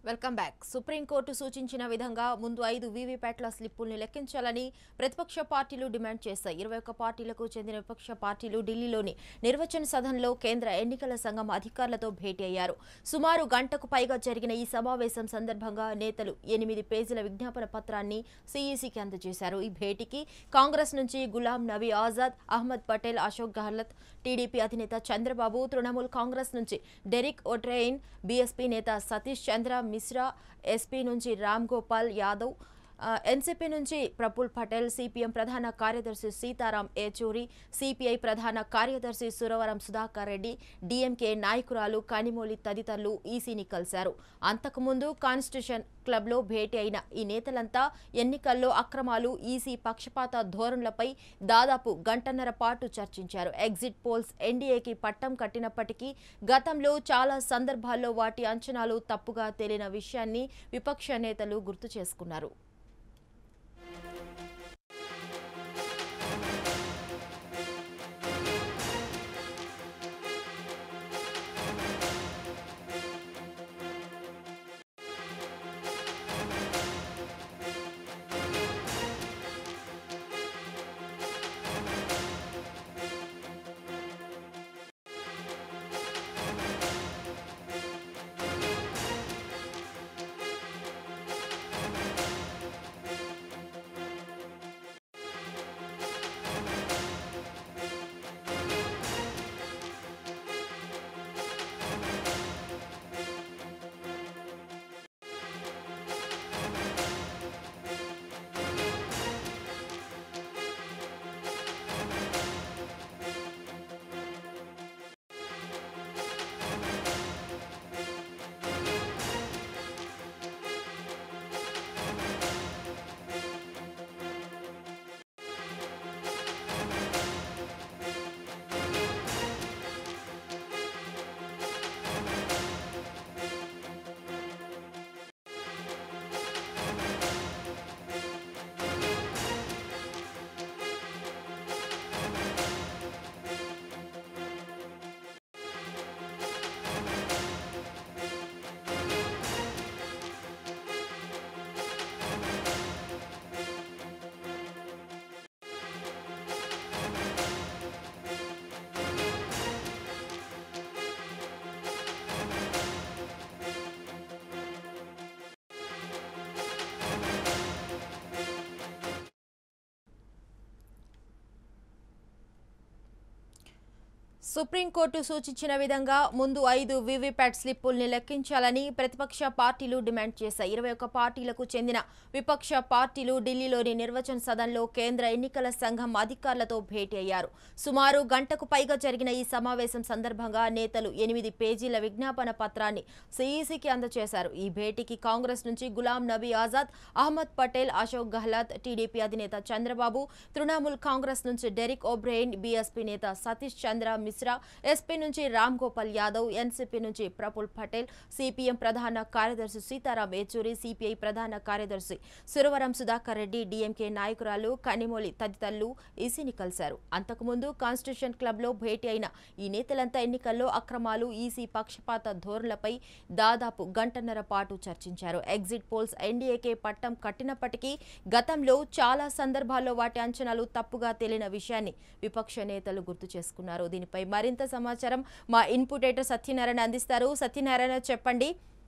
Welcome back supreme court సూచించిన విధంగా ముందు ఐదు వీవీప్యాట్ల స్లిప్పుల్ని లెక్కించాలని ప్రతిపక్ష పార్టీలు డిమాండ్ చేశాయి ఇరవై ఒక్క పార్టీలకు చెందిన విపక్ష పార్టీలు ఢిల్లీలోని నిర్వచన సదన్లో కేంద్ర ఎన్నికల సంఘం అధికారులతో భేటీ అయ్యారు సుమారు గంటకు పైగా జరిగిన ఈ సమావేశం సందర్భంగా నేతలు ఎనిమిది పేజీల విజ్ఞాపన పత్రాన్ని సీఈసీకి అందజేశారు ఈ భేటీకి కాంగ్రెస్ నుంచి గులాం నబీ ఆజాద్ అహ్మద్ పటేల్ అశోక్ గెహ్లత్ టీడీపీ అధినేత చంద్రబాబు తృణమూల్ కాంగ్రెస్ నుంచి డెరిక్ ఒట్రెయిన్ బీఎస్పీ నేత సతీష్ చంద్ర మిశ్రా ఎస్పీ నుంచి రామ్ గోపాల్ యాదవ్ ఆ, ఎన్సీపీ నుంచి ప్రఫుల్ పటేల్ సిపిఎం ప్రధాన కార్యదర్శి సీతారాం ఏచూరి సిపిఐ ప్రధాన కార్యదర్శి సురవరం సుధాకర్ రెడ్డి డీఎంకే నాయకురాలు కనిమోలి తదితరులు ఈసీని కలిశారు అంతకుముందు కాన్స్టిట్యూషన్ క్లబ్లో భేటీ అయిన ఈ నేతలంతా ఎన్నికల్లో అక్రమాలు ఈసీ పక్షపాత ధోరణులపై దాదాపు గంటన్నర పాటు చర్చించారు ఎగ్జిట్ పోల్స్ ఎన్డీఏకి పట్టం కట్టినప్పటికీ గతంలో చాలా సందర్భాల్లో వాటి అంచనాలు తప్పుగా తేలిన విషయాన్ని విపక్ష నేతలు గుర్తు చేసుకున్నారు సుప్రీంకోర్టు సూచించిన విధంగా ముందు ఐదు వీవీప్యాట్ స్లిప్పుల్ని లెక్కించాలని ప్రతిపక్ష పార్టీలు డిమాండ్ చేశాయి ఇరవై ఒక్క పార్టీలకు చెందిన విపక్ష పార్టీలు ఢిల్లీలోని నిర్వచన సదన్లో కేంద్ర ఎన్నికల సంఘం అధికారులతో భేటీ అయ్యారు సుమారు గంటకు పైగా జరిగిన ఈ సమావేశం సందర్భంగా నేతలు ఎనిమిది పేజీల విజ్ఞాపన పత్రాన్ని సీఈసీకి అందజేశారు ఈ భేటీకి కాంగ్రెస్ నుంచి గులాం నబీ ఆజాద్ అహ్మద్ పటేల్ అశోక్ గెహ్లాత్ టీడీపీ అధినేత చంద్రబాబు తృణమూల్ కాంగ్రెస్ నుంచి డెరిక్ ఒబ్రెయిన్ బీఎస్పీ నేత సతీష్ చంద్ర మిశ్రా ఎస్పీ నుంచి రామ్ గోపాల్ యాదవ్ ఎన్సీపీ నుంచి ప్రఫుల్ పటేల్ సిపిఎం ప్రధాన కార్యదర్శి సీతారాం ఏచూరి సిపిఐ ప్రధాన కార్యదర్శి సురవరం సుధాకర్ రెడ్డి డీఎంకే నాయకురాలు కనిమొలి తదితరులు ఈసీని కలిశారు అంతకుముందు కాన్స్టిట్యూషన్ క్లబ్లో భేటీ అయిన ఈ నేతలంతా ఎన్నికల్లో అక్రమాలు ఈసీ పక్షపాత ధోరణులపై దాదాపు గంటన్నర పాటు చర్చించారు ఎగ్జిట్ పోల్స్ ఎన్డీఏకే పట్టం కట్టినప్పటికీ గతంలో చాలా సందర్భాల్లో వాటి అంచనాలు తప్పుగా తేలిన విషయాన్ని విపక్ష నేతలు గుర్తు చేసుకున్నారు దీనిపై మరింత సమాచారం మా ఇన్పుట్ ఎడిటర్ సత్యనారాయణ అందిస్తారు సత్యనారాయణ చెప్పండి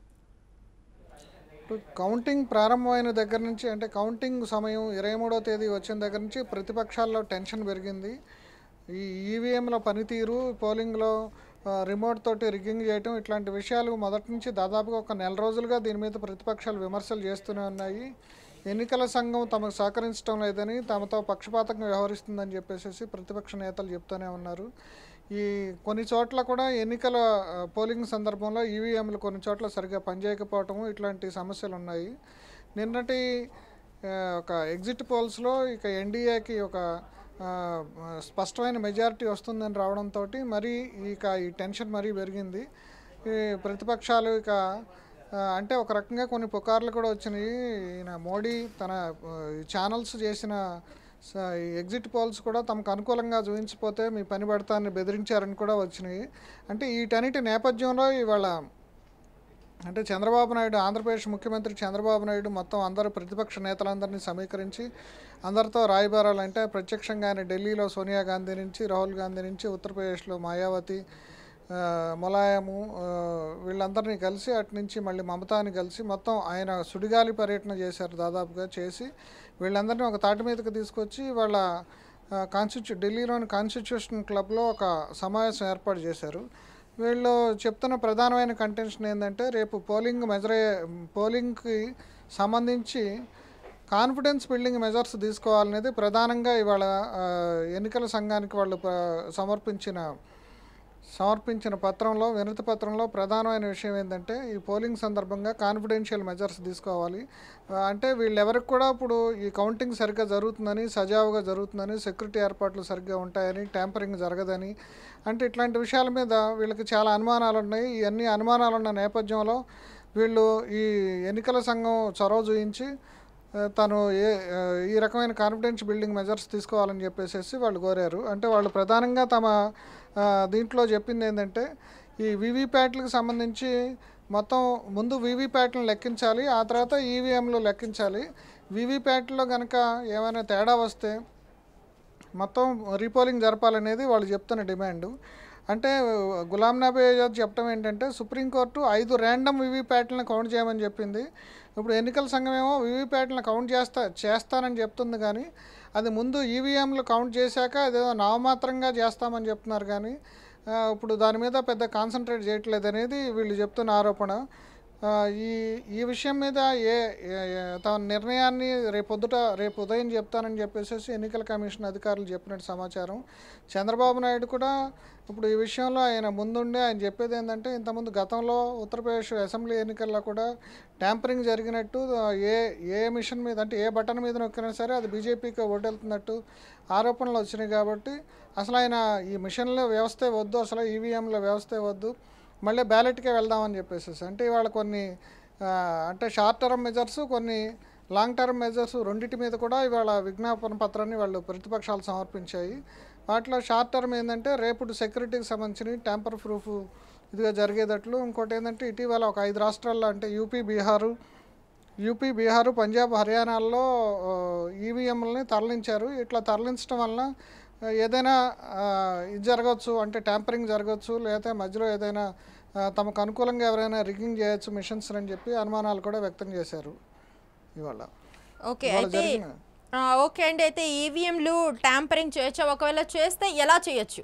ఇప్పుడు కౌంటింగ్ ప్రారంభమైన దగ్గర నుంచి అంటే కౌంటింగ్ సమయం ఇరవై మూడో తేదీ వచ్చిన దగ్గర నుంచి ప్రతిపక్షాల్లో టెన్షన్ పెరిగింది ఈ ఈవీఎంల పనితీరు పోలింగ్లో ఆ, రిమోట్ తోటి రిగ్గింగ్ చేయటం ఇట్లాంటి విషయాలు మొదటి నుంచి దాదాపుగా ఒక నెల రోజులుగా దీని మీద ప్రతిపక్షాలు విమర్శలు చేస్తూనే ఉన్నాయి ఎన్నికల సంఘం తమకు సహకరించడం లేదని తమతో పక్షపాతంగా వ్యవహరిస్తుందని చెప్పేసి ప్రతిపక్ష నేతలు చెప్తూనే ఉన్నారు ఈ కొన్ని చోట్ల కూడా ఎన్నికల ఆ, పోలింగ్ సందర్భంలో ఈవీఎంలు కొన్ని చోట్ల సరిగ్గా పనిచేయకపోవటము ఇట్లాంటి సమస్యలు ఉన్నాయి నిన్నటి ఆ, ఒక ఎగ్జిట్ పోల్స్లో ఇక ఎన్డీఏకి ఒక ఆ, స్పష్టమైన మెజారిటీ వస్తుందని రావడంతో మరీ ఇక ఈ టెన్షన్ మరీ పెరిగింది ఈ ప్రతిపక్షాలు ఇక ఆ, అంటే ఒక రకంగా కొన్ని పుకార్లు కూడా వచ్చినాయి ఈయన మోడీ తన ఆ, ఈ ఛానల్స్ చేసిన స- ఈ ఎగ్జిట్ పోల్స్ కూడా తమకు అనుకూలంగా చూపించిపోతే మీ పని పెడతాన్ని బెదిరించారని కూడా వచ్చినాయి అంటే వీటన్నిటి నేపథ్యంలో ఇవాళ అంటే చంద్రబాబు నాయుడు ఆంధ్రప్రదేశ్ ముఖ్యమంత్రి చంద్రబాబు నాయుడు మొత్తం అందరు ప్రతిపక్ష నేతలందరినీ సమీకరించి అందరితో రాయబారాలు అంటే ప్రత్యక్షంగా ఆయన ఢిల్లీలో సోనియా గాంధీ నుంచి రాహుల్ గాంధీ నుంచి ఉత్తరప్రదేశ్లో మాయావతి ఆ, ములాయము ఆ, వీళ్ళందరినీ కలిసి అటు నుంచి మళ్ళీ మమతాని కలిసి మొత్తం ఆయన సుడిగాలి పర్యటన చేశారు దాదాపుగా చేసి వీళ్ళందరినీ ఒక తాటి మీదకి తీసుకొచ్చి వాళ్ళ కాన్స్టిట్యూ ఢిల్లీలోని కాన్స్టిట్యూషన్ క్లబ్లో ఒక సమావేశం ఏర్పాటు చేశారు వీళ్ళు చెప్తున్న ప్రధానమైన కంటెన్షన్ ఏంటంటే రేపు పోలింగ్ మెజర్ పోలింగ్కి సంబంధించి కాన్ఫిడెన్స్ బిల్డింగ్ మెజర్స్ తీసుకోవాలనేది ప్రధానంగా ఇవాళ ఆ, ఎన్నికల సంఘానికి వాళ్ళు ప- సమర్పించిన సమర్పించిన పత్రంలో వినతి పత్రంలో ప్రధానమైన విషయం ఏంటంటే ఈ పోలింగ్ సందర్భంగా కాన్ఫిడెన్షియల్ మెజర్స్ తీసుకోవాలి ఆ, అంటే వీళ్ళెవరికి కూడా ఇప్పుడు ఈ కౌంటింగ్ సరిగ్గా జరుగుతుందని సజావుగా జరుగుతుందని సెక్యూరిటీ ఏర్పాట్లు సరిగ్గా ఉంటాయని ట్యాంపరింగ్ జరగదని అంటే ఇట్లాంటి విషయాల మీద వీళ్ళకి చాలా అనుమానాలు ఉన్నాయి ఈ అన్ని అనుమానాలు ఉన్న నేపథ్యంలో వీళ్ళు ఈ ఎన్నికల సంఘం చొరవ చూయించి ఆ, తను ఏ ఆ, ఈ రకమైన కాన్ఫిడెన్స్ బిల్డింగ్ మెజర్స్ తీసుకోవాలని చెప్పేసి వాళ్ళు కోరారు అంటే వాళ్ళు ప్రధానంగా తమ ఆ, దీంట్లో చెప్పింది ఏంటంటే ఈ వీవీప్యాట్లకు సంబంధించి మొత్తం ముందు వీవీప్యాట్లను లెక్కించాలి ఆ తర్వాత ఈవీఎంలు లెక్కించాలి వీవీప్యాట్లో కనుక ఏమైనా తేడా వస్తే మొత్తం రీపోలింగ్ జరపాలనేది వాళ్ళు చెప్తున్న డిమాండ్ అంటే గులాం నబీ ఆజాద్ చెప్పడం ఏంటంటే సుప్రీంకోర్టు ఐదు ర్యాండమ్ వీవీప్యాట్లను కౌంట్ చేయమని చెప్పింది ఇప్పుడు ఎన్నికల సంఘం ఏమో వీవీప్యాట్లను కౌంట్ చేస్తా చేస్తానని చెప్తుంది కానీ అది ముందు ఈవీఎంలు కౌంట్ చేశాక అదేదో నామమాత్రంగా చేస్తామని చెప్తున్నారు కానీ ఆ, ఇప్పుడు దాని మీద పెద్ద కాన్సన్ట్రేట్ చేయట్లేదు అనేది వీళ్ళు చెప్తున్న ఆరోపణ ఆ, ఈ ఈ విషయం మీద ఏ ఏ- ఏ- తమ నిర్ణయాన్ని రేపొద్దుట రేపు ఉదయం చెప్తానని చెప్పేసి ఎన్నికల కమిషన్ అధికారులు చెప్పినట్టు సమాచారం చంద్రబాబు నాయుడు కూడా ఇప్పుడు ఈ విషయంలో ఆయన ముందుండి ఆయన చెప్పేది ఏంటంటే ఇంతకుముందు గతంలో ఉత్తరప్రదేశ్ అసెంబ్లీ ఎన్నికల్లో కూడా ట్యాంపరింగ్ జరిగినట్టు ఆ, ఏ ఏ మిషన్ మీద అంటే ఏ బటన్ మీద నొక్కినా సరే అది బీజేపీకి ఓటెళ్తున్నట్టు ఆరోపణలు వచ్చినాయి కాబట్టి అసలు ఆయన ఈ మిషన్లో వ్యవస్థే వద్దు అసలు ఈవీఎంల వ్యవస్థే వద్దు మళ్ళీ బ్యాలెట్కే వెళ్దామని చెప్పేసి అంటే ఇవాళ కొన్ని ఆ, అంటే షార్ట్ టర్మ్ మెజర్స్ కొన్ని లాంగ్ టర్మ్ మెజర్స్ రెండింటి మీద కూడా ఇవాళ విజ్ఞాపన పత్రాన్ని వాళ్ళు ప్రతిపక్షాలు సమర్పించాయి వాటిలో షార్ట్ టర్మ్ ఏంటంటే రేపు సెక్యూరిటీకి సంబంధించిన ట్యాంపర్ ప్రూఫ్ ఇదిగా జరిగేటట్లు ఇంకోటి ఏంటంటే ఇటీవల ఒక ఐదు రాష్ట్రాల్లో అంటే యూపీ బీహారు యూపీ బీహారు పంజాబ్ హర్యానాల్లో ఈవీఎంలని తరలించారు ఇట్లా తరలించడం వలన ఆ, ఏదైనా ఆ, ఇది జరగవచ్చు అంటే ట్యాంపరింగ్ జరగవచ్చు లేకపోతే మధ్యలో ఏదైనా ఆ, తమకు అనుకూలంగా ఎవరైనా రిగ్గింగ్ చేయొచ్చు మిషన్స్ అని చెప్పి అనుమానాలు కూడా వ్యక్తం చేశారు ఇవాళ ఓకే ఇవాళ అయితే జరిగిన ఆ, ఓకే అండి అయితే ఈవీఎంలు ట్యాంపరింగ్ చేయొచ్చా ఒకవేళ చేస్తే ఎలా చేయొచ్చు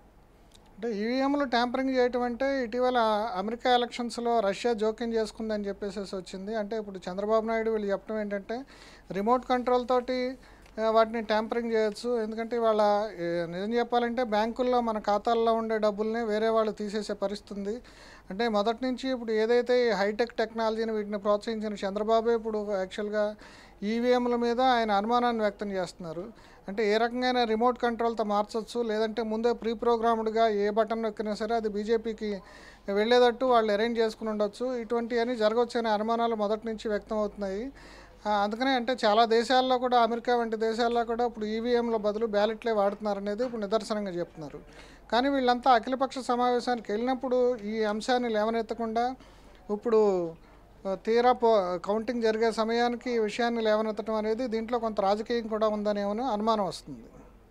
అంటే ఈవీఎంలు ట్యాంపరింగ్ చేయటం అంటే ఇటీవల అమెరికా ఎలక్షన్స్లో రష్యా జోక్యం చేసుకుందని చెప్పేసి వచ్చింది అంటే ఇప్పుడు చంద్రబాబు నాయుడు వీళ్ళు చెప్పడం ఏంటంటే రిమోట్ కంట్రోల్ తోటి ఆ, వాటిని ట్యాంపరింగ్ చేయొచ్చు ఎందుకంటే వాళ్ళ నిజం చెప్పాలంటే బ్యాంకుల్లో మన ఖాతాల్లో ఉండే డబ్బుల్ని వేరే వాళ్ళు తీసేసే పరిస్థితి ఉంది అంటే మొదటి నుంచి ఇప్పుడు ఏదైతే ఈ హైటెక్ టెక్నాలజీని వీటిని ప్రోత్సహించిన చంద్రబాబు ఇప్పుడు యాక్చువల్గా ఈవీఎంల మీద ఆయన అనుమానాన్ని వ్యక్తం చేస్తున్నారు అంటే ఏ రకంగా రిమోట్ కంట్రోల్తో మార్చొచ్చు లేదంటే ముందే ప్రీ ప్రోగ్రామ్డ్గా ఏ బటన్ నొక్కినా సరే అది బీజేపీకి వెళ్ళేటట్టు వాళ్ళు అరేంజ్ చేసుకుని ఉండొచ్చు ఇటువంటివన్నీ జరగవచ్చు అనే అనుమానాలు మొదటి నుంచి వ్యక్తం అవుతున్నాయి ఆ, అందుకనే అంటే చాలా దేశాల్లో కూడా అమెరికా వంటి దేశాల్లో కూడా ఇప్పుడు ఈవీఎంల బదులు బ్యాలెట్లే వాడుతున్నారు అనేది ఇప్పుడు నిదర్శనంగా చెప్తున్నారు కానీ వీళ్ళంతా అఖిలపక్ష సమావేశానికి వెళ్ళినప్పుడు ఈ అంశాన్ని లేవనెత్తకుండా ఇప్పుడు ఆ, తీరా పో కౌంటింగ్ జరిగే సమయానికి ఈ విషయాన్ని లేవనెత్తడం అనేది దీంట్లో కొంత రాజకీయం కూడా ఉందనేమో అనుమానం వస్తుంది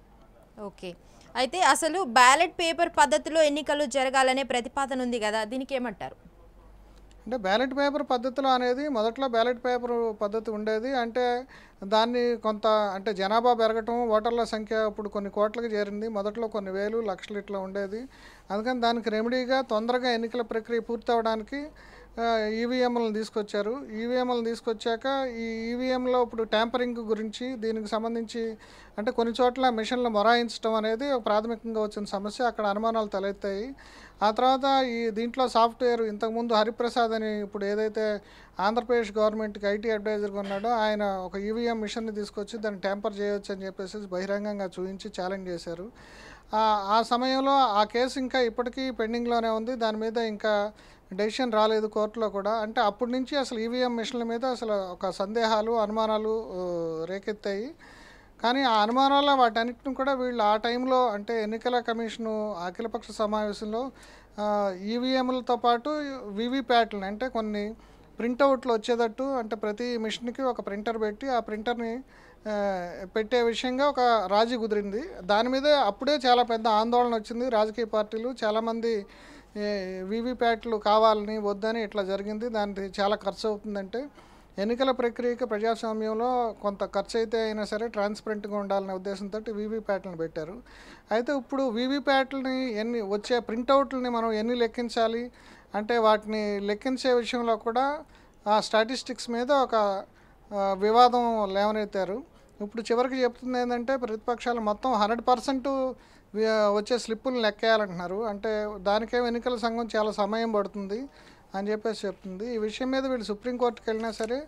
ఓకే అయితే అసలు బ్యాలెట్ పేపర్ పద్ధతిలో ఎన్నికలు జరగాలనే ప్రతిపాదన ఉంది కదా దీనికి ఏమంటారు అంటే బ్యాలెట్ పేపర్ పద్ధతిలో అనేది మొదట్లో బ్యాలెట్ పేపర్ పద్ధతి ఉండేది అంటే దాన్ని కొంత అంటే జనాభా పెరగటం ఓటర్ల సంఖ్య ఇప్పుడు కొన్ని కోట్లకు చేరింది మొదట్లో కొన్ని వేలు లక్షలు ఇట్లా ఉండేది అందుకని దానికి రెమెడీగా తొందరగా ఎన్నికల ప్రక్రియ పూర్తి అవడానికి ఈవీఎంలను తీసుకొచ్చారు ఈవీఎంలను తీసుకొచ్చాక ఈ ఈవీఎంలో ఇప్పుడు ట్యాంపరింగ్ గురించి దీనికి సంబంధించి అంటే కొన్ని చోట్ల మిషన్లు మొరాయించడం అనేది ఒక ప్రాథమికంగా వచ్చిన సమస్య అక్కడ అనుమానాలు తలెత్తాయి ఆ తర్వాత ఈ దీంట్లో సాఫ్ట్వేర్ ఇంతకుముందు హరిప్రసాద్ అని ఇప్పుడు ఏదైతే ఆంధ్రప్రదేశ్ గవర్నమెంట్కి ఐటీ అడ్వైజర్గా ఉన్నాడో ఆయన ఒక ఈవీఎం మిషన్ని తీసుకొచ్చి దాన్ని ట్యాంపర్ చేయొచ్చు అని చెప్పేసి బహిరంగంగా చూపించి ఛాలెంజ్ చేశారు ఆ- ఆ సమయంలో ఆ కేసు ఇంకా ఇప్పటికీ పెండింగ్లోనే ఉంది దాని మీద ఇంకా డెసిషన్ రాలేదు కోర్టులో కూడా అంటే అప్పటి నుంచి అసలు ఈవీఎం మిషన్ల మీద అసలు ఒక సందేహాలు అనుమానాలు ఆ, రేకెత్తాయి కానీ ఆ అనుమానాల వాటన్నిటిని కూడా వీళ్ళు ఆ టైంలో అంటే ఎన్నికల కమిషను అఖిలపక్ష సమావేశంలో ఈవీఎంలతో పాటు వివిప్యాట్లు అంటే కొన్ని ప్రింట్అవుట్లు వచ్చేటట్టు అంటే ప్రతి మిషన్కి ఒక ప్రింటర్ పెట్టి ఆ ప్రింటర్ని ఆ, పెట్టే విషయంగా ఒక రాజీ కుదిరింది దాని మీద అప్పుడే చాలా పెద్ద ఆందోళన వచ్చింది రాజకీయ పార్టీలు చాలామంది వివిప్యాట్లు కావాలని వద్దని ఇట్లా జరిగింది దానికి చాలా ఖర్చు అవుతుందంటే ఎన్నికల ప్రక్రియకి ప్రజాస్వామ్యంలో కొంత ఖర్చు అయితే అయినా సరే ట్రాన్స్పరెంట్గా ఉండాలనే ఉద్దేశంతో వీవీప్యాట్లను పెట్టారు అయితే ఇప్పుడు వీవీప్యాట్లని ఎన్ని వచ్చే ప్రింట్అవుట్లని మనం ఎన్ని లెక్కించాలి అంటే వాటిని లెక్కించే విషయంలో కూడా ఆ స్టాటిస్టిక్స్ మీద ఒక ఆ, వివాదం లేవనెత్తారు ఇప్పుడు చివరికి చెప్తుంది ఏంటంటే ప్రతిపక్షాలు మొత్తం హండ్రెడ్ పర్సెంట్ వచ్చే స్లిప్పులు లెక్కేయాలంటున్నారు అంటే దానికే ఎన్నికల సంఘం చాలా సమయం పడుతుంది అని చెప్పేసి చెప్తుంది ఈ విషయం మీద వీళ్ళు సుప్రీంకోర్టుకి వెళ్ళినా సరే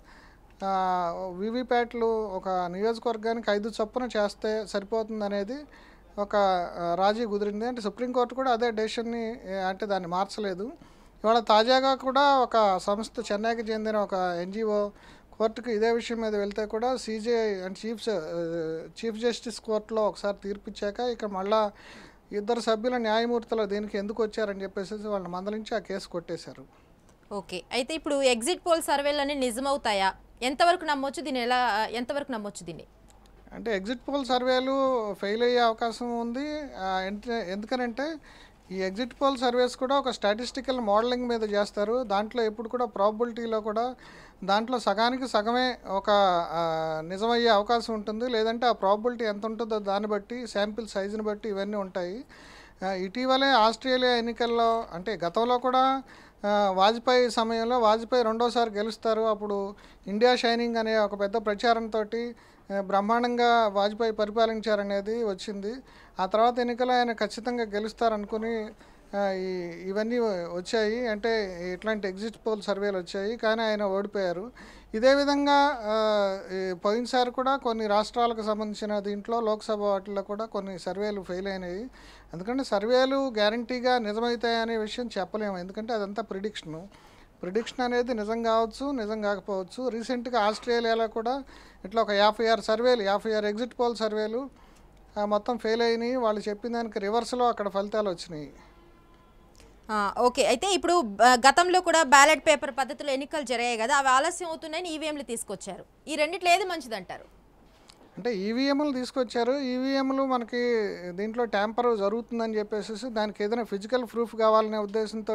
వివిప్యాట్లు ఒక నియోజకవర్గానికి ఐదు చొప్పున చేస్తే సరిపోతుంది అనేది ఒక ఆ, రాజీ కుదిరింది అంటే సుప్రీంకోర్టు కూడా అదే డెసిషన్ని ఏ, అంటే దాన్ని మార్చలేదు ఇవాళ తాజాగా కూడా ఒక సంస్థ చెన్నైకి చెందిన ఒక ఎన్జిఓ కోర్టుకు ఇదే విషయం మీద వెళ్తే కూడా సీజీఐ అండ్ చీఫ్ జ- చీఫ్ జస్టిస్ కోర్టులో ఒకసారి తీర్పిచ్చాక ఇక మళ్ళా ఇద్దరు సభ్యుల న్యాయమూర్తులు దీనికి ఎందుకు వచ్చారని చెప్పేసి వాళ్ళని మందలించి ఆ కేసు కొట్టేశారు ఓకే అయితే ఇప్పుడు ఎగ్జిట్ పోల్ సర్వేలన్నీ నిజమవుతాయా ఎంతవరకు నమ్మొచ్చు దీన్ని ఎలా ఎంతవరకు నమ్మొచ్చు దీన్ని అంటే ఎగ్జిట్ పోల్ సర్వేలు ఫెయిల్ అయ్యే అవకాశం ఉంది ఆ, ఎంత- ఎందుకనంటే ఈ ఎగ్జిట్ పోల్ సర్వేస్ కూడా ఒక స్టాటిస్టికల్ మోడలింగ్ మీద చేస్తారు దాంట్లో ఎప్పుడు కూడా ప్రాబిలిటీలో కూడా దాంట్లో సగానికి సగమే ఒక ఆ, నిజమయ్యే అవకాశం ఉంటుంది లేదంటే ఆ ప్రాబిలిటీ ఎంత ఉంటుందో దాన్ని బట్టి శాంపిల్ సైజుని బట్టి ఇవన్నీ ఉంటాయి ఆ, ఇటీవలే ఆస్ట్రేలియా ఎన్నికల్లో అంటే గతంలో కూడా ఆ, వాజ్పేయి సమయంలో వాజ్పేయి రెండోసారి గెలుస్తారు అప్పుడు ఇండియా షైనింగ్ అనే ఒక పెద్ద ప్రచారంతో బ్రహ్మాండంగా వాజ్పేయి పరిపాలించారనేది వచ్చింది ఆ తర్వాత ఎన్నికలు ఆయన ఖచ్చితంగా గెలుస్తారనుకుని ఆ, ఈ ఇవన్నీ వచ్చాయి అంటే ఇట్లాంటి ఎగ్జిట్ పోల్ సర్వేలు వచ్చాయి కానీ ఆయన ఓడిపోయారు ఇదే విధంగా ఆ, ఈ పోయినసారి కూడా కొన్ని రాష్ట్రాలకు సంబంధించిన దీంట్లో లోక్సభ వాటిల్లో కూడా కొన్ని సర్వేలు ఫెయిల్ అయినాయి ఎందుకంటే సర్వేలు గ్యారంటీగా నిజమవుతాయనే విషయం చెప్పలేము ఎందుకంటే అదంతా ప్రిడిక్షను ప్రిడిక్షన్ అనేది నిజం కావచ్చు నిజం కాకపోవచ్చు రీసెంట్గా ఆస్ట్రేలియాలో కూడా ఇట్లా ఒక యాభై ఆరు సర్వేలు యాభై ఆరు ఎగ్జిట్ పోల్ సర్వేలు ఆ, మొత్తం ఫెయిల్ అయినాయి వాళ్ళు చెప్పిన దానికి రివర్స్లో అక్కడ ఫలితాలు వచ్చినాయి ఆ, ఓకే అయితే ఇప్పుడు ఆ, గతంలో కూడా బ్యాలెట్ పేపర్ పద్ధతిలో ఎన్నికలు జరిగాయి కదా అవి ఆలస్యం అవుతున్నాయని ఈవీఎంలు తీసుకొచ్చారు ఈ రెండిట్లో ఏది మంచిదంటారు అంటే ఈవీఎంలు తీసుకొచ్చారు ఈవీఎంలు మనకి దీంట్లో ట్యాంపర్ జరుగుతుందని చెప్పేసి దానికి ఏదైనా ఫిజికల్ ప్రూఫ్ కావాలనే ఉద్దేశంతో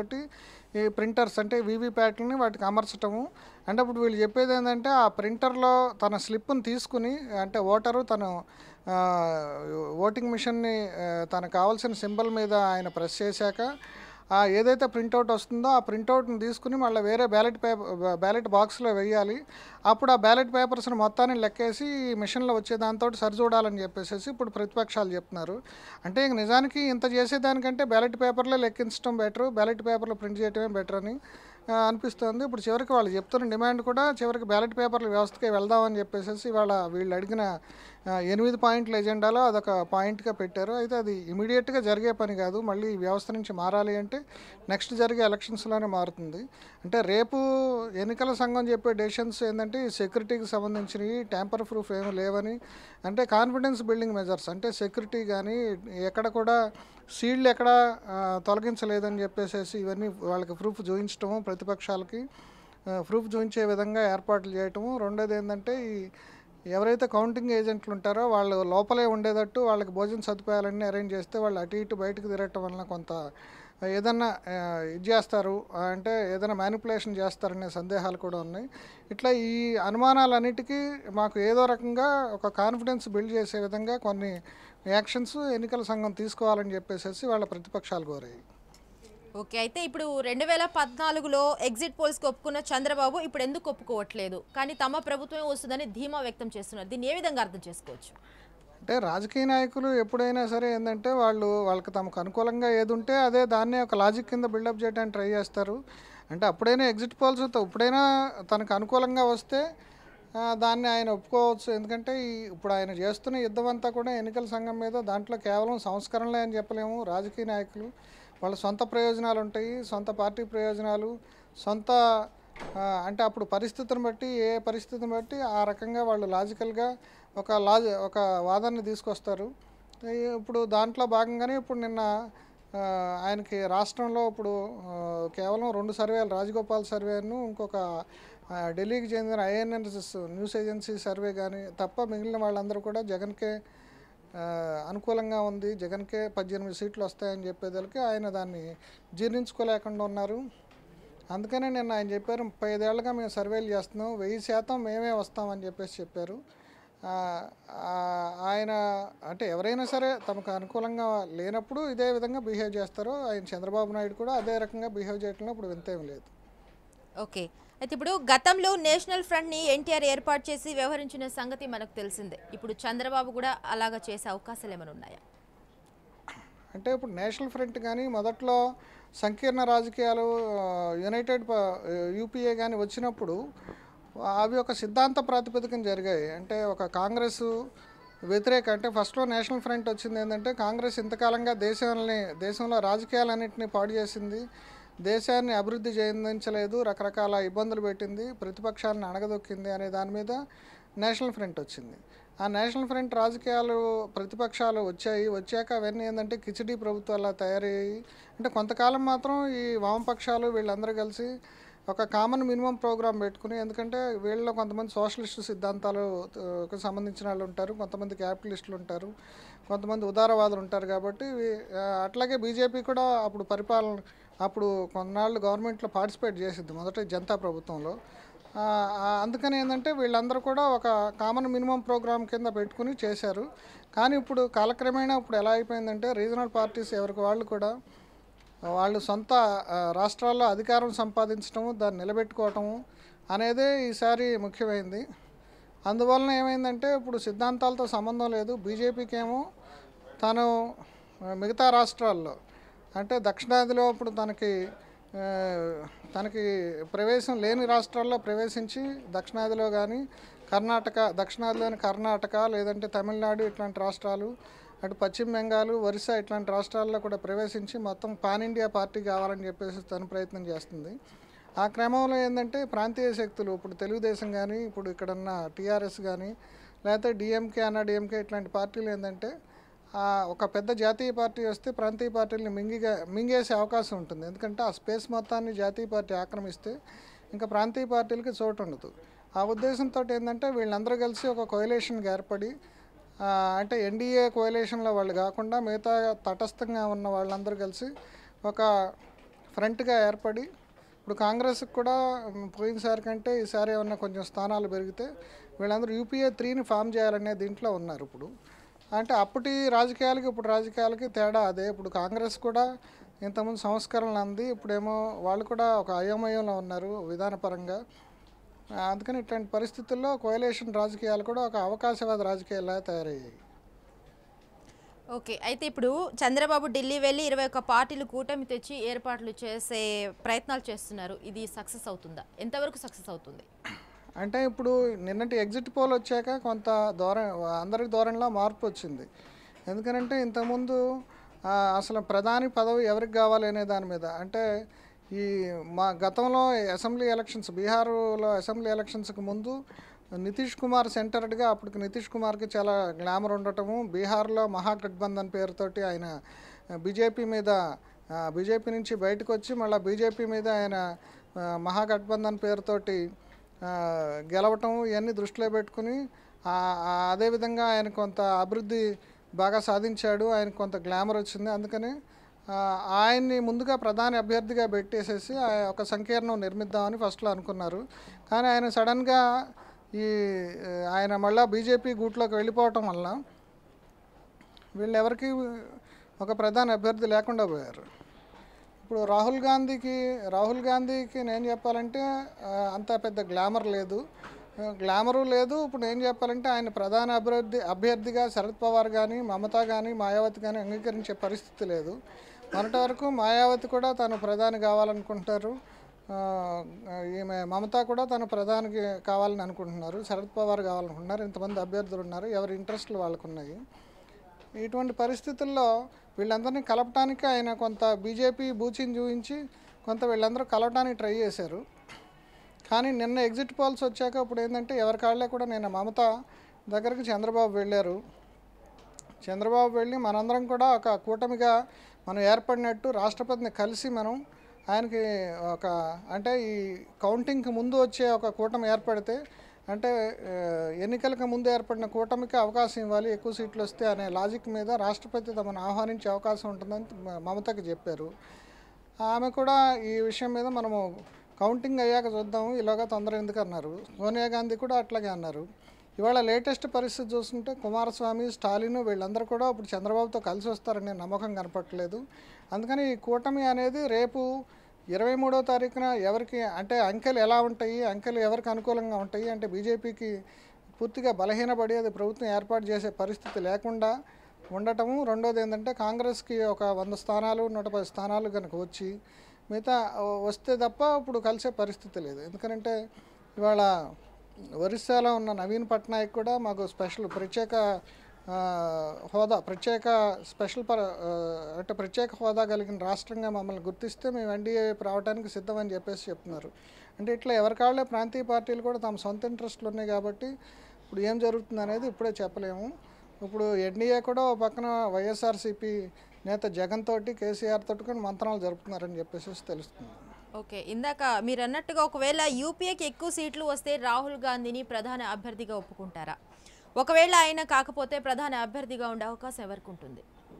ఈ ప్రింటర్స్ అంటే వీవీప్యాట్లని వాటికి అమర్చటము అంటే ఇప్పుడు వీళ్ళు చెప్పేది ఏంటంటే ఆ ప్రింటర్లో తన స్లిప్ని తీసుకుని అంటే ఓటరు తను ఆ, ఓటింగ్ మిషన్ని ఆ, తనకు కావాల్సిన సింబల్ మీద ఆయన ప్రెస్ చేశాక ఆ ఏదైతే ప్రింట్అవుట్ వస్తుందో ఆ ప్రింట్అవుట్ని తీసుకుని మళ్ళీ వేరే బ్యాలెట్ పేపర్ బ్యాలెట్ బాక్స్లో వేయాలి అప్పుడు ఆ బ్యాలెట్ పేపర్స్ని మొత్తాన్ని లెక్కేసి ఈ మిషన్లో వచ్చే దాంతో సరిచూడాలని చెప్పేసి ఇప్పుడు ప్రతిపక్షాలు చెప్తున్నారు అంటే ఇంక నిజానికి ఇంత చేసేదానికంటే బ్యాలెట్ పేపర్లో లెక్కించడం బెటర్ బ్యాలెట్ పేపర్లో ప్రింట్ చేయడమే బెటర్ అని ఆ, అనిపిస్తుంది ఇప్పుడు చివరికి వాళ్ళు చెప్తున్న డిమాండ్ కూడా చివరికి బ్యాలెట్ పేపర్ల వ్యవస్థకే వెళ్దామని చెప్పేసి వాళ్ళ వీళ్ళు అడిగిన ఆ, ఎనిమిది పాయింట్ల ఎజెండాలో అదొక పాయింట్గా పెట్టారు అయితే అది ఇమీడియట్గా జరిగే పని కాదు మళ్ళీ ఈ వ్యవస్థ నుంచి మారాలి అంటే నెక్స్ట్ జరిగే ఎలక్షన్స్లోనే మారుతుంది అంటే రేపు ఎన్నికల సంఘం చెప్పే డెసిషన్స్ ఏంటంటే ఈ సెక్యూరిటీకి సంబంధించినవి ట్యాంపర్ ప్రూఫ్ ఏమీ లేవని అంటే కాన్ఫిడెన్స్ బిల్డింగ్ మెజర్స్ అంటే సెక్యూరిటీ కానీ ఎక్కడ కూడా సీల్డ్ ఎక్కడ ఆ, తొలగించలేదని చెప్పేసి ఇవన్నీ వాళ్ళకి ప్రూఫ్ చూపించడము ప్రతిపక్షాలకి ప్రూఫ్ చూపించే విధంగా ఏర్పాట్లు చేయటము రెండోది ఏంటంటే ఈ ఎవరైతే కౌంటింగ్ ఏజెంట్లు ఉంటారో వాళ్ళు లోపలే ఉండేటట్టు వాళ్ళకి భోజన సదుపాయాలన్నీ అరేంజ్ చేస్తే వాళ్ళు అటు ఇటు బయటకు తిరగటం వలన కొంత ఏదన్నా ఆ, ఇది చేస్తారు ఆ, అంటే ఏదైనా మ్యానిపులేషన్ చేస్తారనే సందేహాలు కూడా ఉన్నాయి ఇట్లా ఈ అనుమానాలన్నిటికీ మాకు ఏదో రకంగా ఒక కాన్ఫిడెన్స్ బిల్డ్ చేసే విధంగా కొన్ని యాక్షన్స్ ఎన్నికల సంఘం తీసుకోవాలని చెప్పేసి వాళ్ళ ప్రతిపక్షాలు కోరాయి ఓకే అయితే ఇప్పుడు రెండు వేల పద్నాలుగులో ఎగ్జిట్ పోల్స్కి ఒప్పుకున్న చంద్రబాబు ఇప్పుడు ఎందుకు ఒప్పుకోవట్లేదు కానీ తమ ప్రభుత్వమే వస్తుందని ధీమా వ్యక్తం చేస్తున్నారు దీన్ని ఏ విధంగా అర్థం చేసుకోవచ్చు అంటే రాజకీయ నాయకులు ఎప్పుడైనా సరే ఏంటంటే వాళ్ళు వాళ్ళకి తమకు అనుకూలంగా ఏది ఉంటే అదే దాన్నే ఒక లాజిక్ కింద బిల్డప్ చేయడానికి ట్రై చేస్తారు అంటే అప్పుడైనా ఎగ్జిట్ పోల్స్ ఇప్పుడైనా తనకు అనుకూలంగా వస్తే ఆ, దాన్ని ఆయన ఒప్పుకోవచ్చు ఎందుకంటే ఈ ఇప్పుడు ఆయన చేస్తున్న యుద్ధం అంతా కూడా ఎన్నికల సంఘం మీద దాంట్లో కేవలం సంస్కరణలే అని చెప్పలేము రాజకీయ నాయకులు వాళ్ళ సొంత ప్రయోజనాలు ఉంటాయి సొంత పార్టీ ప్రయోజనాలు సొంత ఆ, అంటే అప్పుడు పరిస్థితిని బట్టి ఏ పరిస్థితిని బట్టి ఆ రకంగా వాళ్ళు లాజికల్గా ఒక లాజ ఒక వాదాన్ని తీసుకొస్తారు ఈ- ఇప్పుడు దాంట్లో భాగంగానే ఇప్పుడు నిన్న ఆ, ఆయనకి రాష్ట్రంలో ఇప్పుడు ఆ, కేవలం రెండు సర్వేలు రాజగోపాల్ సర్వేను ఇంకొక ఆ, ఢిల్లీకి చెందిన ఐఎన్ఎస్ న్యూస్ ఏజెన్సీ సర్వే కానీ తప్ప మిగిలిన వాళ్ళందరూ కూడా జగన్కే ఆ, అనుకూలంగా ఉంది జగన్కే పద్దెనిమిది సీట్లు వస్తాయని చెప్పేదానికి ఆయన దాన్ని జీర్ణించుకోలేకుండా ఉన్నారు అందుకనే నిన్న ఆయన చెప్పారు ముప్పై ఐదేళ్లుగా మేము సర్వేలు చేస్తున్నాం వెయ్యి శాతం మేమే వస్తామని చెప్పేసి చెప్పారు ఆ, ఆ, ఆయన అంటే ఎవరైనా సరే తమకు అనుకూలంగా లేనప్పుడు ఇదే విధంగా బిహేవ్ చేస్తారు ఆయన చంద్రబాబు నాయుడు కూడా అదే రకంగా బిహేవ్ చేయడంలో ఇప్పుడు వింతేం లేదు ఓకే అయితే ఇప్పుడు గతంలో నేషనల్ ఫ్రంట్ ని ఎన్టీఆర్ ఏర్పాటు చేసి వ్యవహరించిన సంగతి మనకు తెలిసిందే ఇప్పుడు చంద్రబాబు కూడా అలాగా చేసే అవకాశాలు ఏమైనా ఉన్నాయా అంటే ఇప్పుడు నేషనల్ ఫ్రంట్ కానీ మొదట్లో సంకీర్ణ రాజకీయాలు ఆ, యునైటెడ్ ప- యూపీఏ కానీ వచ్చినప్పుడు అవి ఒక సిద్ధాంత ప్రాతిపదికన జరిగాయి అంటే ఒక కాంగ్రెస్ వ్యతిరేక అంటే ఫస్ట్లో నేషనల్ ఫ్రంట్ వచ్చింది ఏంటంటే కాంగ్రెస్ ఇంతకాలంగా దేశాలని దేశంలో రాజకీయాలన్నింటినీ పాడు చేసింది దేశాన్ని అభివృద్ధి చెందించలేదు రకరకాల ఇబ్బందులు పెట్టింది ప్రతిపక్షాలను అణగదొక్కింది అనే దాని మీద నేషనల్ ఫ్రంట్ వచ్చింది ఆ నేషనల్ ఫ్రంట్ రాజకీయాలు ప్రతిపక్షాలు వచ్చాయి వచ్చాక అవన్నీ ఏంటంటే కిచిడీ ప్రభుత్వాల తయారయ్యాయి అంటే కొంతకాలం మాత్రం ఈ వామపక్షాలు వీళ్ళందరూ కలిసి ఒక కామన్ మినిమం ప్రోగ్రామ్ పెట్టుకుని ఎందుకంటే వీళ్ళలో కొంతమంది సోషలిస్ట్ సిద్ధాంతాలు ఆ, కు సంబంధించిన వాళ్ళు ఉంటారు కొంతమంది క్యాపిటలిస్టులు ఉంటారు కొంతమంది ఉదారవాదులు ఉంటారు కాబట్టి వీ- ఆ, అట్లాగే బీజేపీ కూడా అప్పుడు పరిపాలన అప్పుడు కొన్నాళ్ళు గవర్నమెంట్లో పార్టిసిపేట్ చేసింది మొదట జనతా ప్రభుత్వంలో ఆ, ఆ, అందుకని ఏంటంటే వీళ్ళందరూ కూడా ఒక కామన్ మినిమం ప్రోగ్రామ్ కింద పెట్టుకుని చేశారు కానీ ఇప్పుడు కాలక్రమేణా ఇప్పుడు ఎలా అయిపోయిందంటే రీజనల్ పార్టీస్ ఎవరికి వాళ్ళు కూడా వాళ్ళు సొంత ఆ, రాష్ట్రాల్లో అధికారం సంపాదించడము దాన్ని నిలబెట్టుకోవటము అనేదే ఈసారి ముఖ్యమైనది అందువలన ఏమైందంటే ఇప్పుడు సిద్ధాంతాలతో సంబంధం లేదు బీజేపీకి ఏమో తను ఆ, మిగతా రాష్ట్రాల్లో అంటే దక్షిణాదిలో ఇప్పుడు తనకి ఆ, తనకి ప్రవేశం లేని రాష్ట్రాల్లో ప్రవేశించి దక్షిణాదిలో కానీ కర్ణాటక దక్షిణాదిలోని కర్ణాటక లేదంటే తమిళనాడు ఇట్లాంటి రాష్ట్రాలు అటు పశ్చిమ బెంగాల్ ఒరిస్సా ఇట్లాంటి రాష్ట్రాల్లో కూడా ప్రవేశించి మొత్తం పాన్ ఇండియా పార్టీ కావాలని చెప్పేసి తను ప్రయత్నం చేస్తుంది ఆ క్రమంలో ఏంటంటే ప్రాంతీయ శక్తులు ఇప్పుడు తెలుగుదేశం కానీ ఇప్పుడు ఇక్కడున్న టీఆర్ఎస్ కానీ లేకపోతే డిఎంకే అన్న డిఎంకే ఇట్లాంటి పార్టీలు ఏంటంటే ఆ ఒక పెద్ద జాతీయ పార్టీ వస్తే ప్రాంతీయ పార్టీలని మింగిగా మింగేసే అవకాశం ఉంటుంది ఎందుకంటే ఆ స్పేస్ మొత్తాన్ని జాతీయ పార్టీ ఆక్రమిస్తే ఇంకా ప్రాంతీయ పార్టీలకి చోటు ఉండదు ఆ ఉద్దేశంతో ఏంటంటే వీళ్ళందరూ కలిసి ఒక కోయలేషన్గా ఏర్పడి ఆ, అంటే ఎన్డీఏ కోయలేషన్లో వాళ్ళు కాకుండా మిగతా తటస్థంగా ఉన్న వాళ్ళందరూ కలిసి ఒక ఫ్రంట్గా ఏర్పడి ఇప్పుడు కాంగ్రెస్కి కూడా మ్, పోయినసారి కంటే ఈసారి ఏమన్నా కొంచెం స్థానాలు పెరిగితే వీళ్ళందరూ యూపీఏ త్రీని ఫామ్ చేయాలనే దీంట్లో ఉన్నారు ఇప్పుడు అంటే అప్పటి రాజకీయాలకి ఇప్పుడు రాజకీయాలకి తేడా అదే ఇప్పుడు కాంగ్రెస్ కూడా ఇంతకుముందు సంస్కరణలు అంది ఇప్పుడేమో వాళ్ళు కూడా ఒక అయోమయంలో ఉన్నారు విధానపరంగా ఆ, అందుకని ఇట్లాంటి పరిస్థితుల్లో కోయలేషన్ రాజకీయాలు కూడా ఒక అవకాశవాద రాజకీయాలుగా తయారయ్యాయి ఓకే అయితే ఇప్పుడు చంద్రబాబు ఢిల్లీ వెళ్ళి ఇరవై ఒక్క పార్టీలు కూటమి తెచ్చి ఏర్పాట్లు చేసే ప్రయత్నాలు చేస్తున్నారు ఇది సక్సెస్ అవుతుందా ఎంతవరకు సక్సెస్ అవుతుంది అంటే ఇప్పుడు నిన్నటి ఎగ్జిట్ పోల్ వచ్చాక కొంత దూరం అందరికి దూరంలో మార్పు వచ్చింది ఎందుకనంటే ఇంతకుముందు ఆ, అసలు ప్రధాని పదవి ఎవరికి కావాలి అనే దాని మీద అంటే ఈ మా గతంలో అసెంబ్లీ ఎలక్షన్స్ బీహార్లో అసెంబ్లీ ఎలక్షన్స్కి ముందు నితీష్ కుమార్ సెంటర్డ్గా అప్పటికి నితీష్ కుమార్కి చాలా గ్లామర్ ఉండటము బీహార్లో మహాగఠబంధన్ పేరుతోటి ఆయన బీజేపీ మీద బీజేపీ నుంచి బయటకు వచ్చి మళ్ళీ బీజేపీ మీద ఆయన ఆ, మహాగఠబంధన్ పేరుతోటి ఆ, గెలవటం ఇవన్నీ దృష్టిలో పెట్టుకుని ఆ- ఆ అదేవిధంగా ఆయన కొంత అభివృద్ధి బాగా సాధించాడు ఆయన కొంత గ్లామర్ వచ్చింది అందుకని ఆ, ఆయన్ని ముందుగా ప్రధాని అభ్యర్థిగా పెట్టేసేసి ఆ ఒక సంకీర్ణం నిర్మిద్దామని ఫస్ట్లో అనుకున్నారు కానీ ఆయన సడన్గా ఈ ఆ, ఆయన మళ్ళా బీజేపీ గూట్లోకి వెళ్ళిపోవటం వల్ల వీళ్ళు ఎవరికి ఒక ప్రధాన అభ్యర్థి లేకుండా పోయారు ఇప్పుడు రాహుల్ గాంధీకి రాహుల్ గాంధీకి నేను చెప్పాలంటే ఆ, అంత పెద్ద గ్లామర్ లేదు ఆ, గ్లామరు లేదు ఇప్పుడు ఏం చెప్పాలంటే ఆయన ప్రధాన అభివృద్ధి అభ్యర్థిగా శరద్ పవార్ కానీ మమతా కానీ మాయావతి కానీ అంగీకరించే పరిస్థితి లేదు మొన్నటి వరకు మాయావతి కూడా తను ప్రధాని కావాలనుకుంటారు ఆ, ఈమె మమతా కూడా తను ప్రధానికి కావాలని అనుకుంటున్నారు శరద్ పవార్ కావాలనుకుంటున్నారు ఇంతమంది అభ్యర్థులు ఉన్నారు ఎవరి ఇంట్రెస్ట్లు వాళ్ళకు ఉన్నాయి ఇటువంటి పరిస్థితుల్లో వీళ్ళందరినీ కలపటానికి ఆయన కొంత బీజేపీ బూచిని చూపించి కొంత వీళ్ళందరూ కలవటానికి ట్రై చేశారు కానీ నిన్న ఎగ్జిట్ పోల్స్ వచ్చాక ఇప్పుడు ఏంటంటే ఎవరి కాళ్ళే కూడా నిన్న మమత దగ్గరికి చంద్రబాబు వెళ్ళారు చంద్రబాబు వెళ్ళి మనందరం కూడా ఒక కూటమిగా మనం ఏర్పడినట్టు రాష్ట్రపతిని కలిసి మనం ఆయనకి ఒక అంటే ఈ కౌంటింగ్కి ముందు వచ్చే ఒక కూటమి ఏర్పడితే అంటే ఆ, ఎన్నికలకు ముందు ఏర్పడిన కూటమికి అవకాశం ఇవ్వాలి ఎక్కువ సీట్లు వస్తే అనే లాజిక్ మీద రాష్ట్రపతి తమను ఆహ్వానించే అవకాశం ఉంటుందని మ- మమతకి చెప్పారు ఆమె కూడా ఈ విషయం మీద మనము కౌంటింగ్ అయ్యాక చూద్దాము ఇలాగా తొందర ఎందుకు అన్నారు సోనియా గాంధీ కూడా అట్లాగే అన్నారు ఇవాళ లేటెస్ట్ పరిస్థితి చూస్తుంటే కుమారస్వామి స్టాలిన్ వీళ్ళందరూ కూడా ఇప్పుడు చంద్రబాబుతో కలిసి వస్తారనే నమ్మకం కనపట్లేదు అందుకని ఈ కూటమి అనేది రేపు ఇరవై మూడో తారీఖున ఎవరికి అంటే అంకెలు ఎలా ఉంటాయి అంకెలు ఎవరికి అనుకూలంగా ఉంటాయి అంటే బీజేపీకి పూర్తిగా బలహీనపడి అది ప్రభుత్వం ఏర్పాటు చేసే పరిస్థితి లేకుండా ఉండటము రెండోది ఏంటంటే కాంగ్రెస్కి ఒక వంద స్థానాలు నూట పది స్థానాలు కనుక వచ్చి మిగతా వస్తే తప్ప ఇప్పుడు కలిసే పరిస్థితి లేదు ఎందుకంటే ఇవాళ ఒరిస్సాలో ఉన్న నవీన్ పట్నాయక్ కూడా మాకు స్పెషల్ ప్రత్యేక ఆ, హోదా ప్రత్యేక స్పెషల్ పర ఆ, అంటే ప్రత్యేక హోదా కలిగిన రాష్ట్రంగా మమ్మల్ని గుర్తిస్తే మేము ఎన్డీఏ రావడానికి సిద్ధమని చెప్పేసి చెప్తున్నారు అంటే ఇట్లా ఎవరికాళ్ళే ప్రాంతీయ పార్టీలు కూడా తమ సొంత ఇంట్రెస్ట్లు ఉన్నాయి కాబట్టి ఇప్పుడు ఏం జరుగుతుంది అనేది ఇప్పుడే చెప్పలేము ఇప్పుడు ఎన్డీఏ కూడా ఓ పక్కన వైఎస్ఆర్సీపీ నేత జగన్ తోటి కేసీఆర్ తోటి కూడా మంత్రాలు జరుపుతున్నారని చెప్పేసి తెలుస్తుంది ఓకే ఇందాక మీరు అన్నట్టుగా ఒకవేళ యూపీఏకి ఎక్కువ సీట్లు వస్తే రాహుల్ గాంధీని ప్రధాన అభ్యర్థిగా ఒప్పుకుంటారా ఒకవేళ ఆయన కాకపోతే ప్రధాన అభ్యర్థిగా ఉండే అవకాశం ఎవరికి ఉంటుంది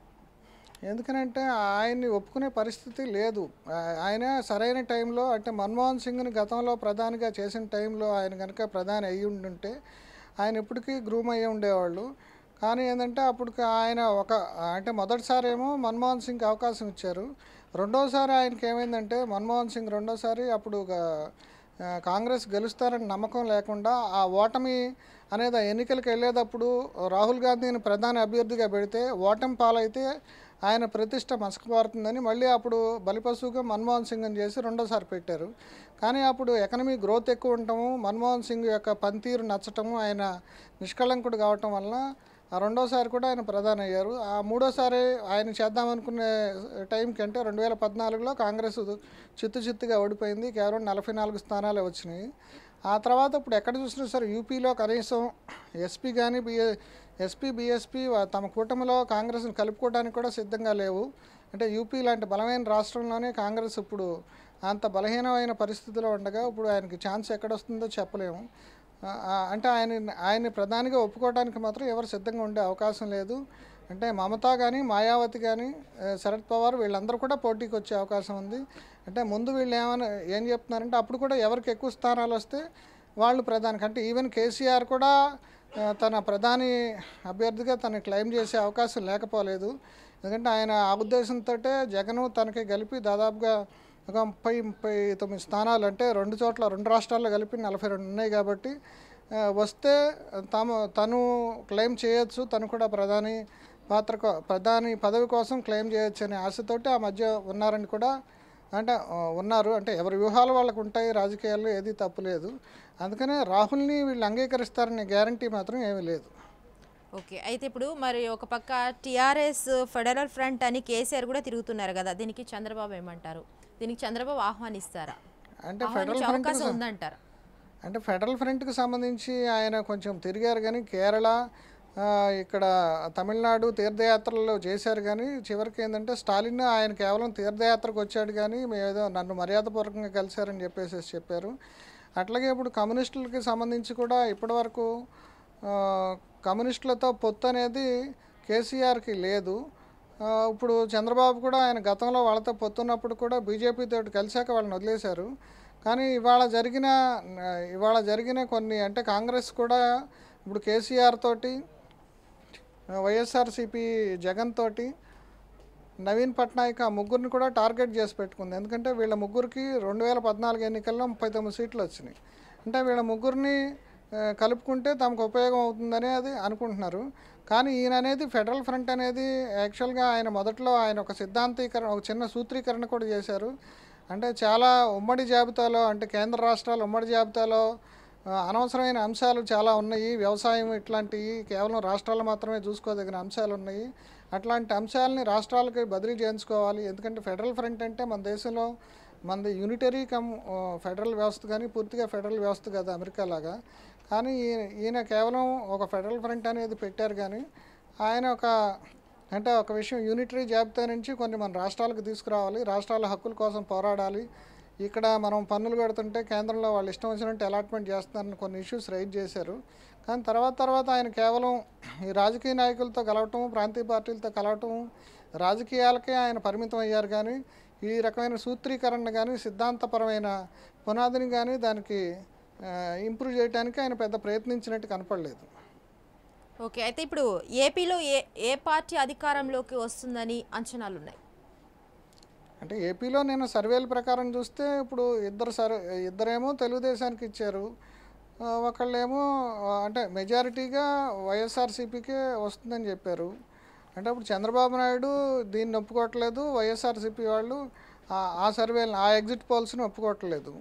ఎందుకనంటే ఆయన్ని ఒప్పుకునే పరిస్థితి లేదు ఆ- ఆయన సరైన టైంలో అంటే మన్మోహన్ సింగ్ని గతంలో ప్రధానిగా చేసిన టైంలో ఆయన కనుక ప్రధాని అయ్యి ఉండుంటే ఆయన ఇప్పటికీ గ్రూమ్ అయ్యి ఉండేవాళ్ళు కానీ ఏంటంటే అప్పటికి ఆయన ఒక అంటే మొదటిసారి ఏమో మన్మోహన్ సింగ్ అవకాశం ఇచ్చారు రెండోసారి ఆయనకి ఏమైందంటే మన్మోహన్ సింగ్ రెండోసారి అప్పుడు ఒక, ఆ, కాంగ్రెస్ గెలుస్తారని నమ్మకం లేకుండా ఆ ఓటమి అనేది ఆ ఎన్నికలకు వెళ్ళేటప్పుడు రాహుల్ గాంధీని ప్రధాని అభ్యర్థిగా పెడితే ఓటమి పాలైతే ఆయన ప్రతిష్ట మసకబారుతుందని మళ్ళీ అప్పుడు బలిపశువుగా మన్మోహన్ సింగ్ని చేసి రెండోసారి పెట్టారు కానీ అప్పుడు ఎకనమీ గ్రోత్ ఎక్కువ ఉండటము మన్మోహన్ సింగ్ యొక్క పనితీరు నచ్చటము ఆయన నిష్కళంకుడు కావటం వలన ఆ రెండోసారి కూడా ఆయన ప్రధాని అయ్యారు ఆ మూడోసారి ఆయన చేద్దామనుకునే టైంకి అంటే రెండు వేల పద్నాలుగులో కాంగ్రెస్ చిత్తు చిత్తుగా ఓడిపోయింది కేవలం నలభై నాలుగు స్థానాలే వచ్చినాయి ఆ తర్వాత ఇప్పుడు ఎక్కడ చూసినా సరే యూపీలో కనీసం ఎస్పీ కానీ బిఏ ఎస్పీ బీఎస్పీ తమ కూటమిలో కాంగ్రెస్ని కలుపుకోవడానికి కూడా సిద్ధంగా లేవు అంటే యూపీ లాంటి బలమైన రాష్ట్రంలోనే కాంగ్రెస్ ఇప్పుడు అంత బలహీనమైన పరిస్థితిలో ఉండగా ఇప్పుడు ఆయనకి ఛాన్స్ ఎక్కడొస్తుందో చెప్పలేము ఆ, ఆ, అంటే ఆయన ఆయన్ని ప్రధానిగా ఒప్పుకోవడానికి మాత్రం ఎవరు సిద్ధంగా ఉండే అవకాశం లేదు అంటే మమతా కానీ మాయావతి కానీ ఆ, శరద్ పవార్ వీళ్ళందరూ కూడా పోటీకి వచ్చే అవకాశం ఉంది అంటే ముందు వీళ్ళు ఏమని ఏం చెప్తున్నారంటే అప్పుడు కూడా ఎవరికి ఎక్కువ స్థానాలు వస్తే వాళ్ళు ప్రధానికి అంటే ఈవెన్ కేసీఆర్ కూడా ఆ, తన ప్రధాని అభ్యర్థిగా తను క్లెయిమ్ చేసే అవకాశం లేకపోలేదు ఎందుకంటే ఆయన ఆ ఉద్దేశంతో జగన్ తనకి కలిపి దాదాపుగా ఒక ముప్పై ముప్పై తొమ్మిది స్థానాలు అంటే రెండు చోట్ల రెండు రాష్ట్రాల్లో కలిపి నలభై రెండు ఉన్నాయి కాబట్టి ఆ, వస్తే తాము తను క్లెయిమ్ చేయొచ్చు తను కూడా ప్రధాని పాత్ర కో- ప్రధాని పదవి కోసం క్లెయిమ్ చేయొచ్చు అనే ఆశతోటి ఆ మధ్య ఉన్నారని కూడా అంటే ఆ, ఉన్నారు అంటే ఎవరి వ్యూహాలు వాళ్ళకు ఉంటాయి రాజకీయాల్లో ఏది తప్పులేదు అందుకనే రాహుల్ని వీళ్ళు అంగీకరిస్తారనే గ్యారంటీ మాత్రం ఏమీ లేదు ఓకే అయితే ఇప్పుడు మరి ఒక పక్క టిఆర్ఎస్ ఫెడరల్ ఫ్రంట్ అని కేసీఆర్ కూడా తిరుగుతున్నారు కదా దీనికి చంద్రబాబు ఏమంటారు దీనికి చంద్రబాబు ఆహ్వానిస్తారా అంటే ఫెడరల్ ఆహ్వానించే ఫ్రంట్ అవకాశం ఉందంటారా అంటే ఫెడరల్ ఫ్రంట్కి సంబంధించి ఆయన కొంచెం తిరిగారు కానీ కేరళ ఆ, ఇక్కడ తమిళనాడు తీర్థయాత్రలు చేశారు కానీ చివరికి ఏంటంటే స్టాలిన్ ఆయన కేవలం తీర్థయాత్రకు వచ్చాడు కానీ మేమేదో నన్ను మర్యాదపూర్వకంగా కలిశారని చెప్పేసి చెప్పారు అట్లాగే ఇప్పుడు కమ్యూనిస్టులకి సంబంధించి కూడా ఇప్పటివరకు ఆ, కమ్యూనిస్టులతో పొత్తు అనేది కేసీఆర్కి లేదు ఆ, ఇప్పుడు చంద్రబాబు కూడా ఆయన గతంలో వాళ్ళతో పొత్తున్నప్పుడు కూడా బీజేపీ తోటి కలిశాక వాళ్ళని వదిలేశారు కానీ ఇవాళ జరిగిన ఇవాళ జరిగిన కొన్ని అంటే కాంగ్రెస్ కూడా ఇప్పుడు కేసీఆర్ తోటి వైఎస్ఆర్సీపీ జగన్ తోటి నవీన్ పట్నాయక్ ఆ ముగ్గురిని కూడా టార్గెట్ చేసి పెట్టుకుంది ఎందుకంటే వీళ్ళ ముగ్గురికి రెండు వేల పద్నాలుగు ఎన్నికల్లో ముప్పై తొమ్మిది సీట్లు వచ్చినాయి అంటే వీళ్ళ ముగ్గురిని ఆ, కలుపుకుంటే తమకు ఉపయోగం అవుతుందని అది అనుకుంటున్నారు కానీ ఈయన అనేది ఫెడరల్ ఫ్రంట్ అనేది యాక్చువల్గా ఆయన మొదట్లో ఆయన ఒక సిద్ధాంతీకరణ ఒక చిన్న సూత్రీకరణ కూడా చేశారు అంటే చాలా ఉమ్మడి జాబితాలో అంటే కేంద్ర రాష్ట్రాల ఉమ్మడి జాబితాలో ఆ, అనవసరమైన అంశాలు చాలా ఉన్నాయి వ్యవసాయం ఇట్లాంటివి కేవలం రాష్ట్రాలు మాత్రమే చూసుకోదగిన అంశాలు ఉన్నాయి అట్లాంటి అంశాలని రాష్ట్రాలకి బదిలీ చేయించుకోవాలి ఎందుకంటే ఫెడరల్ ఫ్రంట్ అంటే మన దేశంలో మనది యూనిటరీ కమ్ ఆ, ఫెడరల్ వ్యవస్థ కానీ పూర్తిగా ఫెడరల్ వ్యవస్థ కాదు అమెరికా లాగా కానీ ఈయన ఈయన కేవలం ఒక ఫెడరల్ ఫ్రంట్ అనేది పెట్టారు కానీ ఆయన ఒక అంటే ఒక విషయం యూనిటరీ జాబితా నుంచి కొన్ని మన రాష్ట్రాలకు తీసుకురావాలి రాష్ట్రాల హక్కుల కోసం పోరాడాలి ఇక్కడ మనం పన్నులు కడుతుంటే కేంద్రంలో వాళ్ళు ఇష్టం వచ్చినట్టు అలాట్మెంట్ చేస్తున్నారని కొన్ని ఇష్యూస్ రైజ్ చేశారు కానీ తర్వాత తర్వాత ఆయన కేవలం ఈ రాజకీయ నాయకులతో కలవటం ప్రాంతీయ పార్టీలతో కలవటం రాజకీయాలకే ఆయన పరిమితం అయ్యారు కానీ ఈ రకమైన సూత్రీకరణ కానీ సిద్ధాంతపరమైన పునాదిని కానీ దానికి ఇంప్రూవ్ చేయడానికి ఆయన పెద్ద ప్రయత్నించినట్టు కనపడలేదు ఓకే అయితే ఇప్పుడు ఏపీలో ఏ ఏ పార్టీ అధికారంలోకి వస్తుందని అంచనాలు ఉన్నాయి అంటే ఏపీలో నేను సర్వేల ప్రకారం చూస్తే ఇప్పుడు ఇద్దరు సర్ ఇద్దరేమో తెలుగుదేశానికి ఇచ్చారు ఆ, ఒకళ్ళేమో ఆ, అంటే మెజారిటీగా వైఎస్ఆర్సీపీకే వస్తుందని చెప్పారు అంటే అప్పుడు చంద్రబాబు నాయుడు దీన్ని ఒప్పుకోవట్లేదు వైఎస్ఆర్సీపీ వాళ్ళు ఆ- ఆ సర్వేలు ఆ ఎగ్జిట్ పోల్స్ని ఒప్పుకోవట్లేదు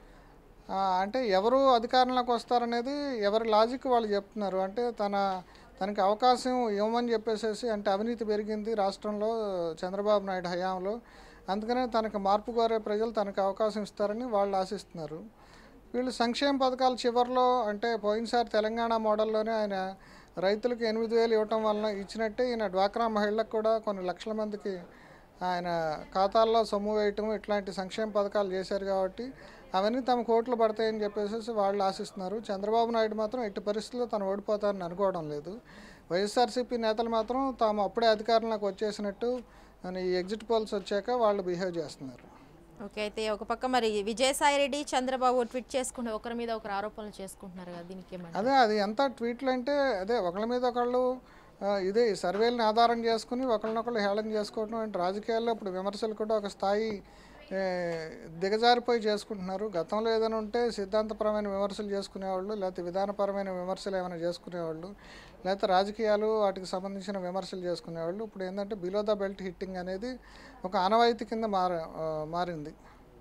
ఆ, అంటే ఎవరు అధికారంలోకి వస్తారనేది ఎవరి లాజిక్ వాళ్ళు చెప్తున్నారు అంటే తన తనకి అవకాశం ఇవ్వమని చెప్పేసేసి అంటే అవినీతి పెరిగింది రాష్ట్రంలో చంద్రబాబు నాయుడు హయాంలో అందుకనే తనకు మార్పు కోరే ప్రజలు తనకు అవకాశం ఇస్తారని వాళ్ళు ఆశిస్తున్నారు వీళ్ళు సంక్షేమ పథకాల చివరిలో అంటే పోయినసారి తెలంగాణ మోడల్లోనే ఆయన రైతులకు ఎనిమిది వేలు ఇవ్వటం వలన ఇచ్చినట్టే ఈయన డ్వాక్రా మహిళలకు కూడా కొన్ని లక్షల మందికి ఆయన ఖాతాల్లో సొమ్ము వేయటం ఇట్లాంటి సంక్షేమ పథకాలు చేశారు కాబట్టి అవన్నీ తమ కోట్లు పడతాయని చెప్పేసి వాళ్ళు ఆశిస్తున్నారు చంద్రబాబు నాయుడు మాత్రం ఎట్టి పరిస్థితుల్లో తను ఓడిపోతారని అనుకోవడం లేదు వైఎస్ఆర్సీపీ నేతలు మాత్రం తాము అప్పుడే అధికారంలోకి వచ్చేసినట్టు అని ఈ ఎగ్జిట్ పోల్స్ వచ్చాక వాళ్ళు బిహేవ్ చేస్తున్నారు ఓకే అయితే ఒక పక్క మరి విజయసాయి రెడ్డి చంద్రబాబు ట్వీట్ చేసుకుంటే ఒకరి మీద ఒకరు ఆరోపణలు చేసుకుంటున్నారు కదా దీనికి ఏమంటారు అదే అది ఎంత ట్వీట్లు అంటే అదే ఒకళ్ళ మీద ఒకళ్ళు ఆ, ఇదే ఈ సర్వేలను ఆధారం చేసుకుని ఒకళ్ళనొకళ్ళు హేళన చేసుకోవడం అంటే రాజకీయాల్లో ఇప్పుడు విమర్శలు కూడా ఒక స్థాయి ఏ, దిగజారిపోయి చేసుకుంటున్నారు గతంలో ఏదైనా ఉంటే సిద్ధాంతపరమైన విమర్శలు చేసుకునేవాళ్ళు లేకపోతే విధానపరమైన విమర్శలు ఏమైనా చేసుకునేవాళ్ళు లేకపోతే రాజకీయాలు వాటికి సంబంధించిన విమర్శలు చేసుకునేవాళ్ళు ఇప్పుడు ఏంటంటే బిలో ద బెల్ట్ హిట్టింగ్ అనేది ఒక ఆనవాయితీ కింద మార ఆ, మారింది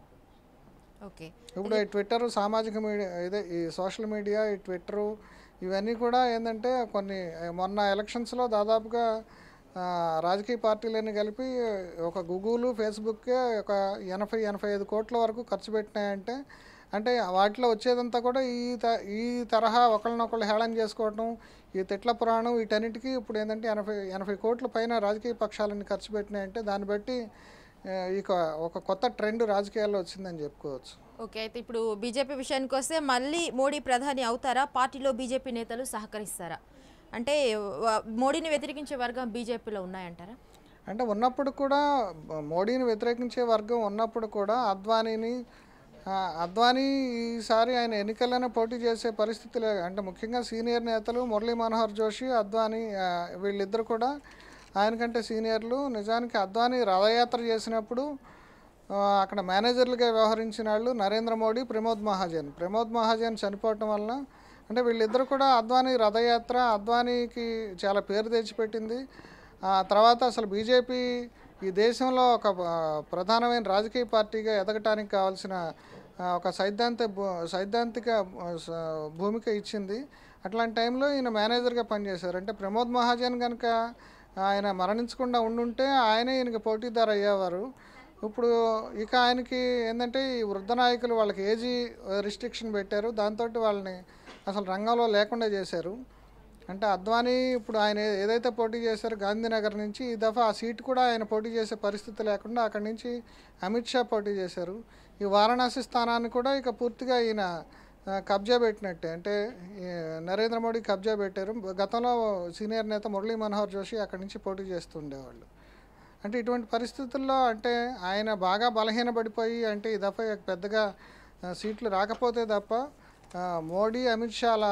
ఓకే ఇప్పుడు ఈ ట్విట్టర్ సామాజిక మీడియా ఇదే ఈ సోషల్ మీడియా ఈ ట్విట్టరు ఇవన్నీ కూడా ఏంటంటే కొన్ని మొన్న ఎలక్షన్స్లో దాదాపుగా ఆ, రాజకీయ పార్టీలన్నీ కలిపి ఒక గూగుల్ ఫేస్బుక్కే ఒక ఎనభై ఎనభై ఐదు కోట్ల వరకు ఖర్చు పెట్టినాయంటే అంటే వాటిలో వచ్చేదంతా కూడా ఈ త ఈ తరహా ఒకళ్ళనొకళ్ళు హేళన చేసుకోవటం ఈ తిట్ల పురాణం వీటన్నిటికీ ఇప్పుడు ఏంటంటే ఎనభై ఎనభై కోట్ల పైన రాజకీయ పక్షాలన్నీ ఖర్చు పెట్టినాయంటే దాన్ని బట్టి ఆ, ఇక ఒక కొత్త ట్రెండ్ రాజకీయాల్లో వచ్చిందని చెప్పుకోవచ్చు ఓకే అయితే ఇప్పుడు బీజేపీ విషయానికి వస్తే మళ్ళీ మోడీ ప్రధాని అవుతారా పార్టీలో బీజేపీ నేతలు సహకరిస్తారా అంటే వ- మోడీని వ్యతిరేకించే వర్గం బీజేపీలో ఉన్నాయంటారా అంటే ఉన్నప్పుడు కూడా బ- మోడీని వ్యతిరేకించే వర్గం ఉన్నప్పుడు కూడా అద్వానీని ఆ, అద్వానీ ఈసారి ఆయన ఎన్నికల్లోనే పోటీ చేసే పరిస్థితి లేదు అంటే ముఖ్యంగా సీనియర్ నేతలు మురళీ మనోహర్ జోషి అద్వానీ ఆ, వీళ్ళిద్దరు కూడా ఆయనకంటే సీనియర్లు నిజానికి అద్వానీ రథయాత్ర చేసినప్పుడు ఆ, అక్కడ మేనేజర్లుగా వ్యవహరించిన వాళ్ళు నరేంద్ర మోడీ ప్రమోద్ మహాజన్ ప్రమోద్ మహాజన్ చనిపోవటం వలన అంటే వీళ్ళిద్దరు కూడా అద్వానీ రథయాత్ర అద్వానీకి చాలా పేరు తెచ్చిపెట్టింది ఆ తర్వాత అసలు బీజేపీ ఈ దేశంలో ఒక ఆ, ప్రధానమైన రాజకీయ పార్టీగా ఎదగటానికి కావాల్సిన ఆ, ఒక సైద్ధాంత భూ- సైద్ధాంతిక ఆ, స- భూమిక ఇచ్చింది అట్లాంటి టైంలో ఈయన మేనేజర్గా పనిచేశారు అంటే ప్రమోద్ మహాజన్ కనుక ఆయన మరణించకుండా ఉండుంటే ఆయనే ఈయనకి పోటీదారు అయ్యేవారు ఇప్పుడు ఇక ఆయనకి ఏంటంటే ఈ వృద్ధ నాయకులు వాళ్ళకి ఏజీ రిస్ట్రిక్షన్ పెట్టారు దాంతో వాళ్ళని అసలు రంగంలో లేకుండా చేశారు అంటే అద్వానీ ఇప్పుడు ఆయన ఏ- ఏదైతే పోటీ చేశారో గాంధీనగర్ నుంచి ఈ దఫా ఆ సీట్ కూడా ఆయన పోటీ చేసే పరిస్థితి లేకుండా అక్కడి నుంచి అమిత్ షా పోటీ చేశారు ఈ వారణాసి స్థానాన్ని కూడా ఇక పూర్తిగా ఈయన ఆ, కబ్జా పెట్టినట్టే అంటే ఈ నరేంద్ర మోడీ కబ్జా పెట్టారు గతంలో సీనియర్ నేత మురళీ మనోహర్ జోషి అక్కడి నుంచి పోటీ చేస్తూ ఉండేవాళ్ళు అంటే ఇటువంటి పరిస్థితుల్లో అంటే ఆయన బాగా బలహీనపడిపోయి అంటే ఈ దఫా పెద్దగా ఆ, సీట్లు రాకపోతే తప్ప ఆ, మోడీ అమిత్ షాల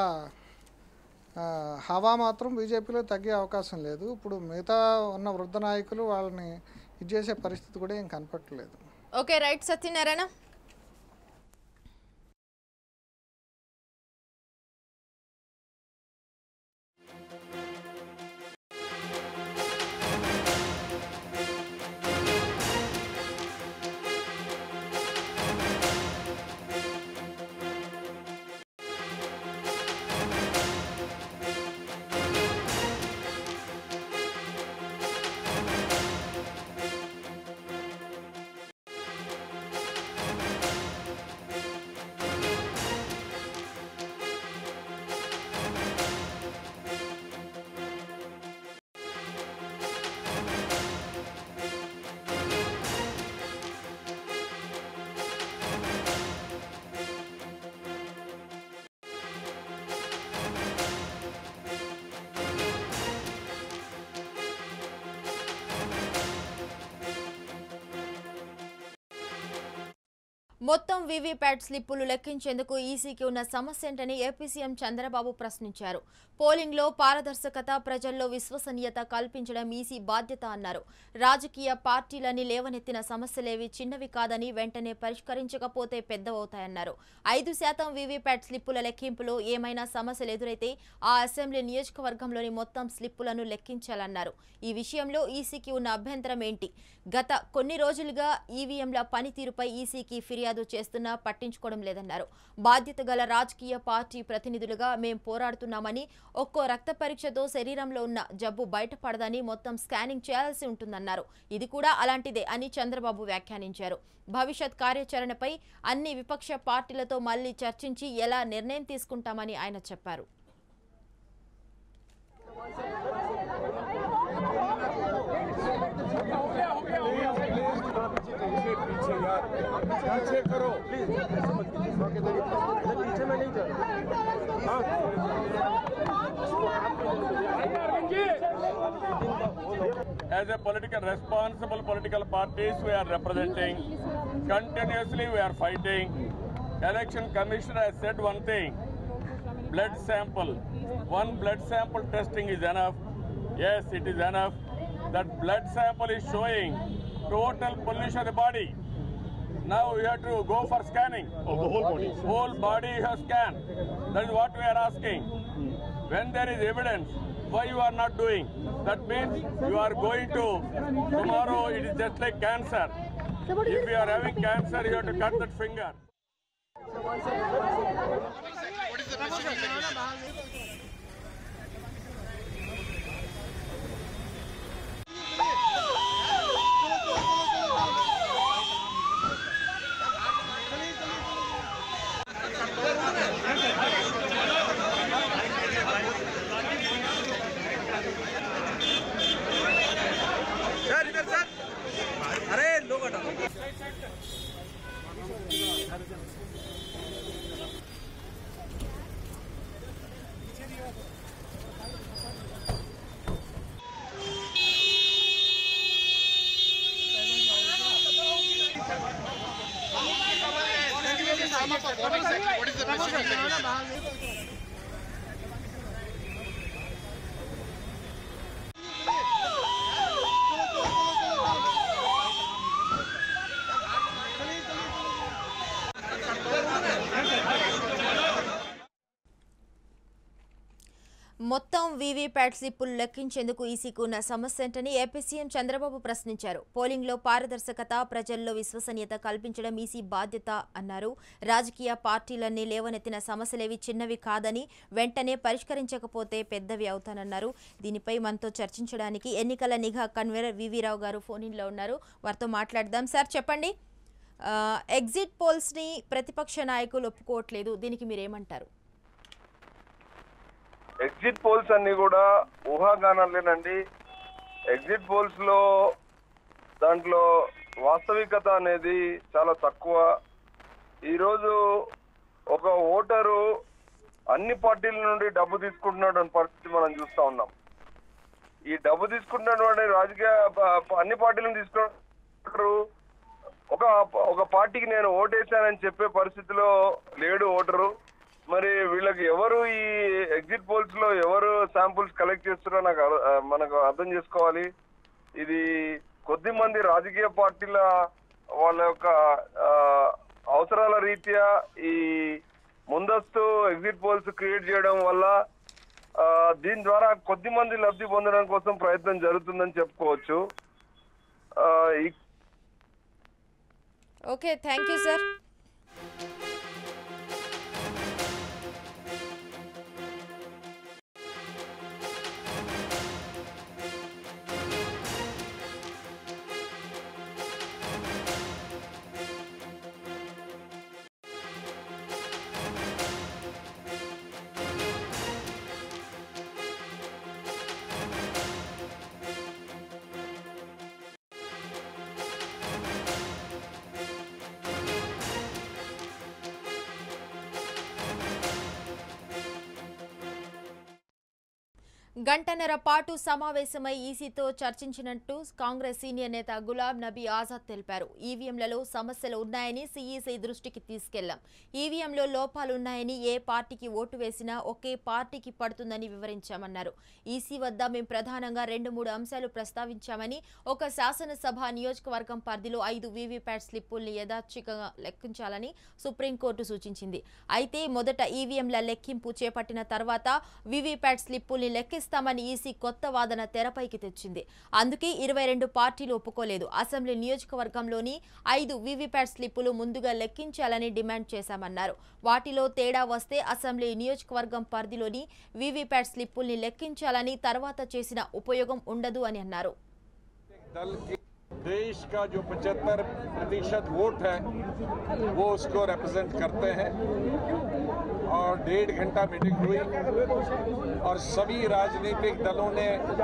ఆ, హవా మాత్రం బీజేపీలో తగ్గే అవకాశం లేదు ఇప్పుడు మిగతా ఉన్న వృద్ధ నాయకులు వాళ్ళని ఇది చేసే పరిస్థితి కూడా ఏం కనపట్లేదు ఓకే రైట్ సత్యనారాయణ మొత్తం వీవీప్యాట్ స్లిప్పులు లెక్కించేందుకు ఈసీకి ఉన్న సమస్య ఏంటని ఏపీ సీఎం చంద్రబాబు ప్రశ్నించారు పోలింగ్లో పారదర్శకత ప్రజల్లో విశ్వసనీయత కల్పించడం ఈసీ బాధ్యత అన్నారు రాజకీయ పార్టీలని లేవనెత్తిన సమస్యలేవి చిన్నవి కాదని వెంటనే పరిష్కరించకపోతే పెద్దవవుతాయన్నారు ఐదు శాతం వీవీప్యాట్ స్లిప్పుల లెక్కింపులో ఏమైనా సమస్యలు ఎదురైతే ఆ అసెంబ్లీ నియోజకవర్గంలోని మొత్తం స్లిప్పులను లెక్కించాలన్నారు ఈ విషయంలో ఈసీకి ఉన్న అభ్యంతరం ఏంటి గత కొన్ని రోజులుగా ఈవీఎంల పనితీరుపై ఈసీకి ఫిర్యాదు చేస్తున్నా పట్టించుకోవడం లేదన్నారు బాధ్యత గల రాజకీయ పార్టీ ప్రతినిధులుగా మేం పోరాడుతున్నామని ఒక్కో రక్త పరీక్షతో శరీరంలో ఉన్న జబ్బు బయటపడదని మొత్తం స్కానింగ్ చేయాల్సి ఉంటుందన్నారు ఇది కూడా అలాంటిదే అని చంద్రబాబు వ్యాఖ్యానించారు భవిష్యత్ కార్యాచరణపై అన్ని విపక్ష పార్టీలతో మళ్లీ చర్చించి ఎలా నిర్ణయం తీసుకుంటామని ఆయన చెప్పారు पीछे पीछे यार पीछे करो पीछे में नहीं जा As a political responsible political parties we are representing, continuously we are fighting. Election Commissioner has said one thing, blood sample. One blood sample testing is enough. Yes, it is enough. That blood sample is showing total pollution of the body. Now we have to go for scanning. Of the whole body. Whole body you have scanned. That is what we are asking. When there is evidence, why you are not doing? That means you are going to, tomorrow it is just like cancer. If you are having cancer, you have to cut that finger. Sir इधर sir अरे लोग हटाओ మొత్తం VVPAT స్లిప్పులు లెక్కించేందుకు ఈసీకి ఉన్న సమస్య ఏంటని ఏపీ సీఎం చంద్రబాబు ప్రశ్నించారు పోలింగ్లో పారదర్శకత ప్రజల్లో విశ్వసనీయత కల్పించడం ఈసీ బాధ్యత అన్నారు రాజకీయ పార్టీలన్నీ లేవనెత్తిన సమస్యలేవి చిన్నవి కాదని వెంటనే పరిష్కరించకపోతే పెద్దవి అవుతానన్నారు దీనిపై మనతో చర్చించడానికి ఎన్నికల నిఘా కన్వీనర్ వివిరావు గారు ఫోన్ ఇన్లో ఉన్నారు వారితో మాట్లాడదాం సార్ చెప్పండి ఆ, ఎగ్జిట్ పోల్స్ని ప్రతిపక్ష నాయకులు ఒప్పుకోవట్లేదు దీనికి మీరేమంటారు ఎగ్జిట్ పోల్స్ అన్ని కూడా ఊహాగానాలేనండి ఎగ్జిట్ పోల్స్ లో దాంట్లో వాస్తవికత అనేది చాలా తక్కువ ఈరోజు ఒక ఓటరు అన్ని పార్టీల నుండి డబ్బు తీసుకుంటున్నాడు అనే పరిస్థితి మనం చూస్తా ఉన్నాం ఈ డబ్బు తీసుకుంటున్నటువంటి రాజకీయ ప- ప- అన్ని పార్టీలను తీసుకుంటారు ఒక ఒక పార్టీకి నేను ఓటేశానని చెప్పే పరిస్థితిలో లేడు ఓటరు మరి వీళ్ళకి ఎవరు ఈ ఎగ్జిట్ పోల్స్ లో ఎవరు శాంపుల్స్ కలెక్ట్ చేస్తున్నారో నాకు అర్- ఆ, మనకు అర్థం చేసుకోవాలి ఇది కొద్ది మంది రాజకీయ పార్టీల వాళ్ళ యొక్క ఆ, అవసరాల రీత్యా ఈ ముందస్తు ఎగ్జిట్ పోల్స్ క్రియేట్ చేయడం వల్ల ఆ, దీని ద్వారా కొద్ది మంది లబ్ధి పొందడం కోసం ప్రయత్నం జరుగుతుందని చెప్పుకోవచ్చు ఆ, ఈ ఓకే థ్యాంక్ యూ సార్ గంటన్నర పాటు సమావేశమై ఈసీతో చర్చించినట్టు కాంగ్రెస్ సీనియర్ నేత గులాం నబీ ఆజాద్ తెలిపారు ఈవీఎంలలో సమస్యలు ఉన్నాయని సీఈసీ దృష్టికి తీసుకెళ్లాం ఈవీఎంలో లోపాలున్నాయని ఏ పార్టీకి ఓటు వేసినా ఒకే పార్టీకి పడుతుందని వివరించామన్నారు ఈసీ వద్ద మేం ప్రధానంగా రెండు మూడు అంశాలు ప్రస్తావించామని ఒక శాసనసభ నియోజకవర్గం పరిధిలో ఐదు వీవీప్యాట్ స్లిప్పుల్ని యథాచికంగా లెక్కించాలని సుప్రీంకోర్టు సూచించింది అయితే మొదట ఈవీఎంల లెక్కింపు చేపట్టిన తర్వాత వీవీప్యాట్ స్లిప్పుల్ని లెక్కిస్తామని ఈసీ కొత్త వాదన తెరపైకి తెచ్చింది అందుకే ఇరవై రెండు పార్టీలు ఒప్పుకోలేదు అసెంబ్లీ నియోజకవర్గంలోని ఐదు వీవీప్యాట్ స్లిప్పులు ముందుగా లెక్కించాలని డిమాండ్ చేశామన్నారు వాటిలో తేడా వస్తే అసెంబ్లీ నియోజకవర్గం పరిధిలోని వీవీప్యాట్ స్లిప్పుల్ని లెక్కించాలని తర్వాత చేసిన ఉపయోగం ఉండదు అని అన్నారు दल के देश का जो 75 प्रतिशत वोट है वो उसको रिप्रेजेंट करते हैं और डेढ़ घंटा मीटिंग हुई और सभी राजनीतिक दलों ने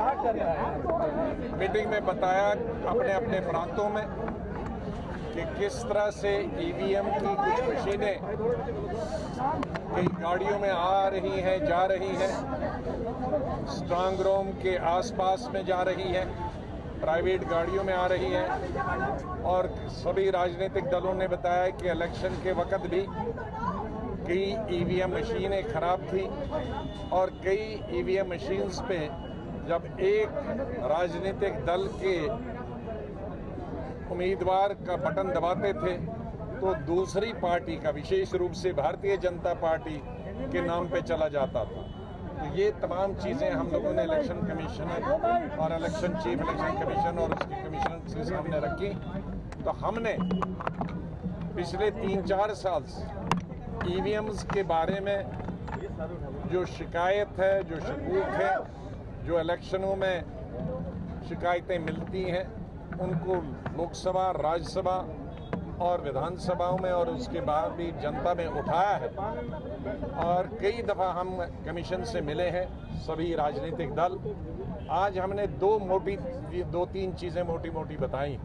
मीटिंग में बताया अपने अपने प्रांतों में कि किस तरह से ईवीएम की कुछ मशीनें कई गाड़ियों में आ रही हैं जा रही हैं स्ट्रांग रूम के आसपास में जा रही हैं प्राइवेट गाड़ियों में आ रही हैं और सभी राजनीतिक दलों ने बताया कि इलेक्शन के वक्त भी कई ईवीएम मशीनें खराब थी और कई ईवीएम मशीन्स पे जब एक राजनीतिक दल के उम्मीदवार का बटन दबाते थे तो दूसरी पार्टी का विशेष रूप से भारतीय जनता पार्टी के नाम पे चला जाता था तो ये तमाम चीज़ें हम लोगों ने इलेक्शन कमीशनर और इलेक्शन चीफ इलेक्शन कमीशन और उसके कमीशनर के सामने रखी तो हमने पिछले तीन चार साल से ईवीएम्स के बारे में जो शिकायत है जो शकूक है जो इलेक्शनों में शिकायतें मिलती हैं उनको लोकसभा राज्यसभा और विधानसभाओं में और उसके बाद भी जनता में उठाया है और कई दफ़ा हम कमीशन से मिले हैं सभी राजनीतिक दल आज हमने दो मोटी दो तीन चीज़ें मोटी मोटी बताई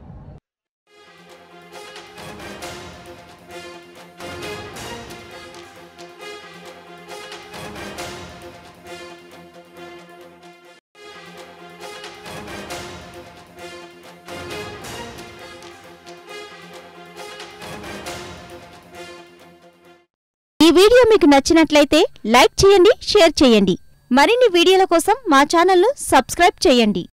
ఈ వీడియో మీకు నచ్చినట్లయితే లైక్ చేయండి షేర్ చేయండి మరిన్ని వీడియోల కోసం మా ఛానల్ను సబ్స్క్రైబ్ చేయండి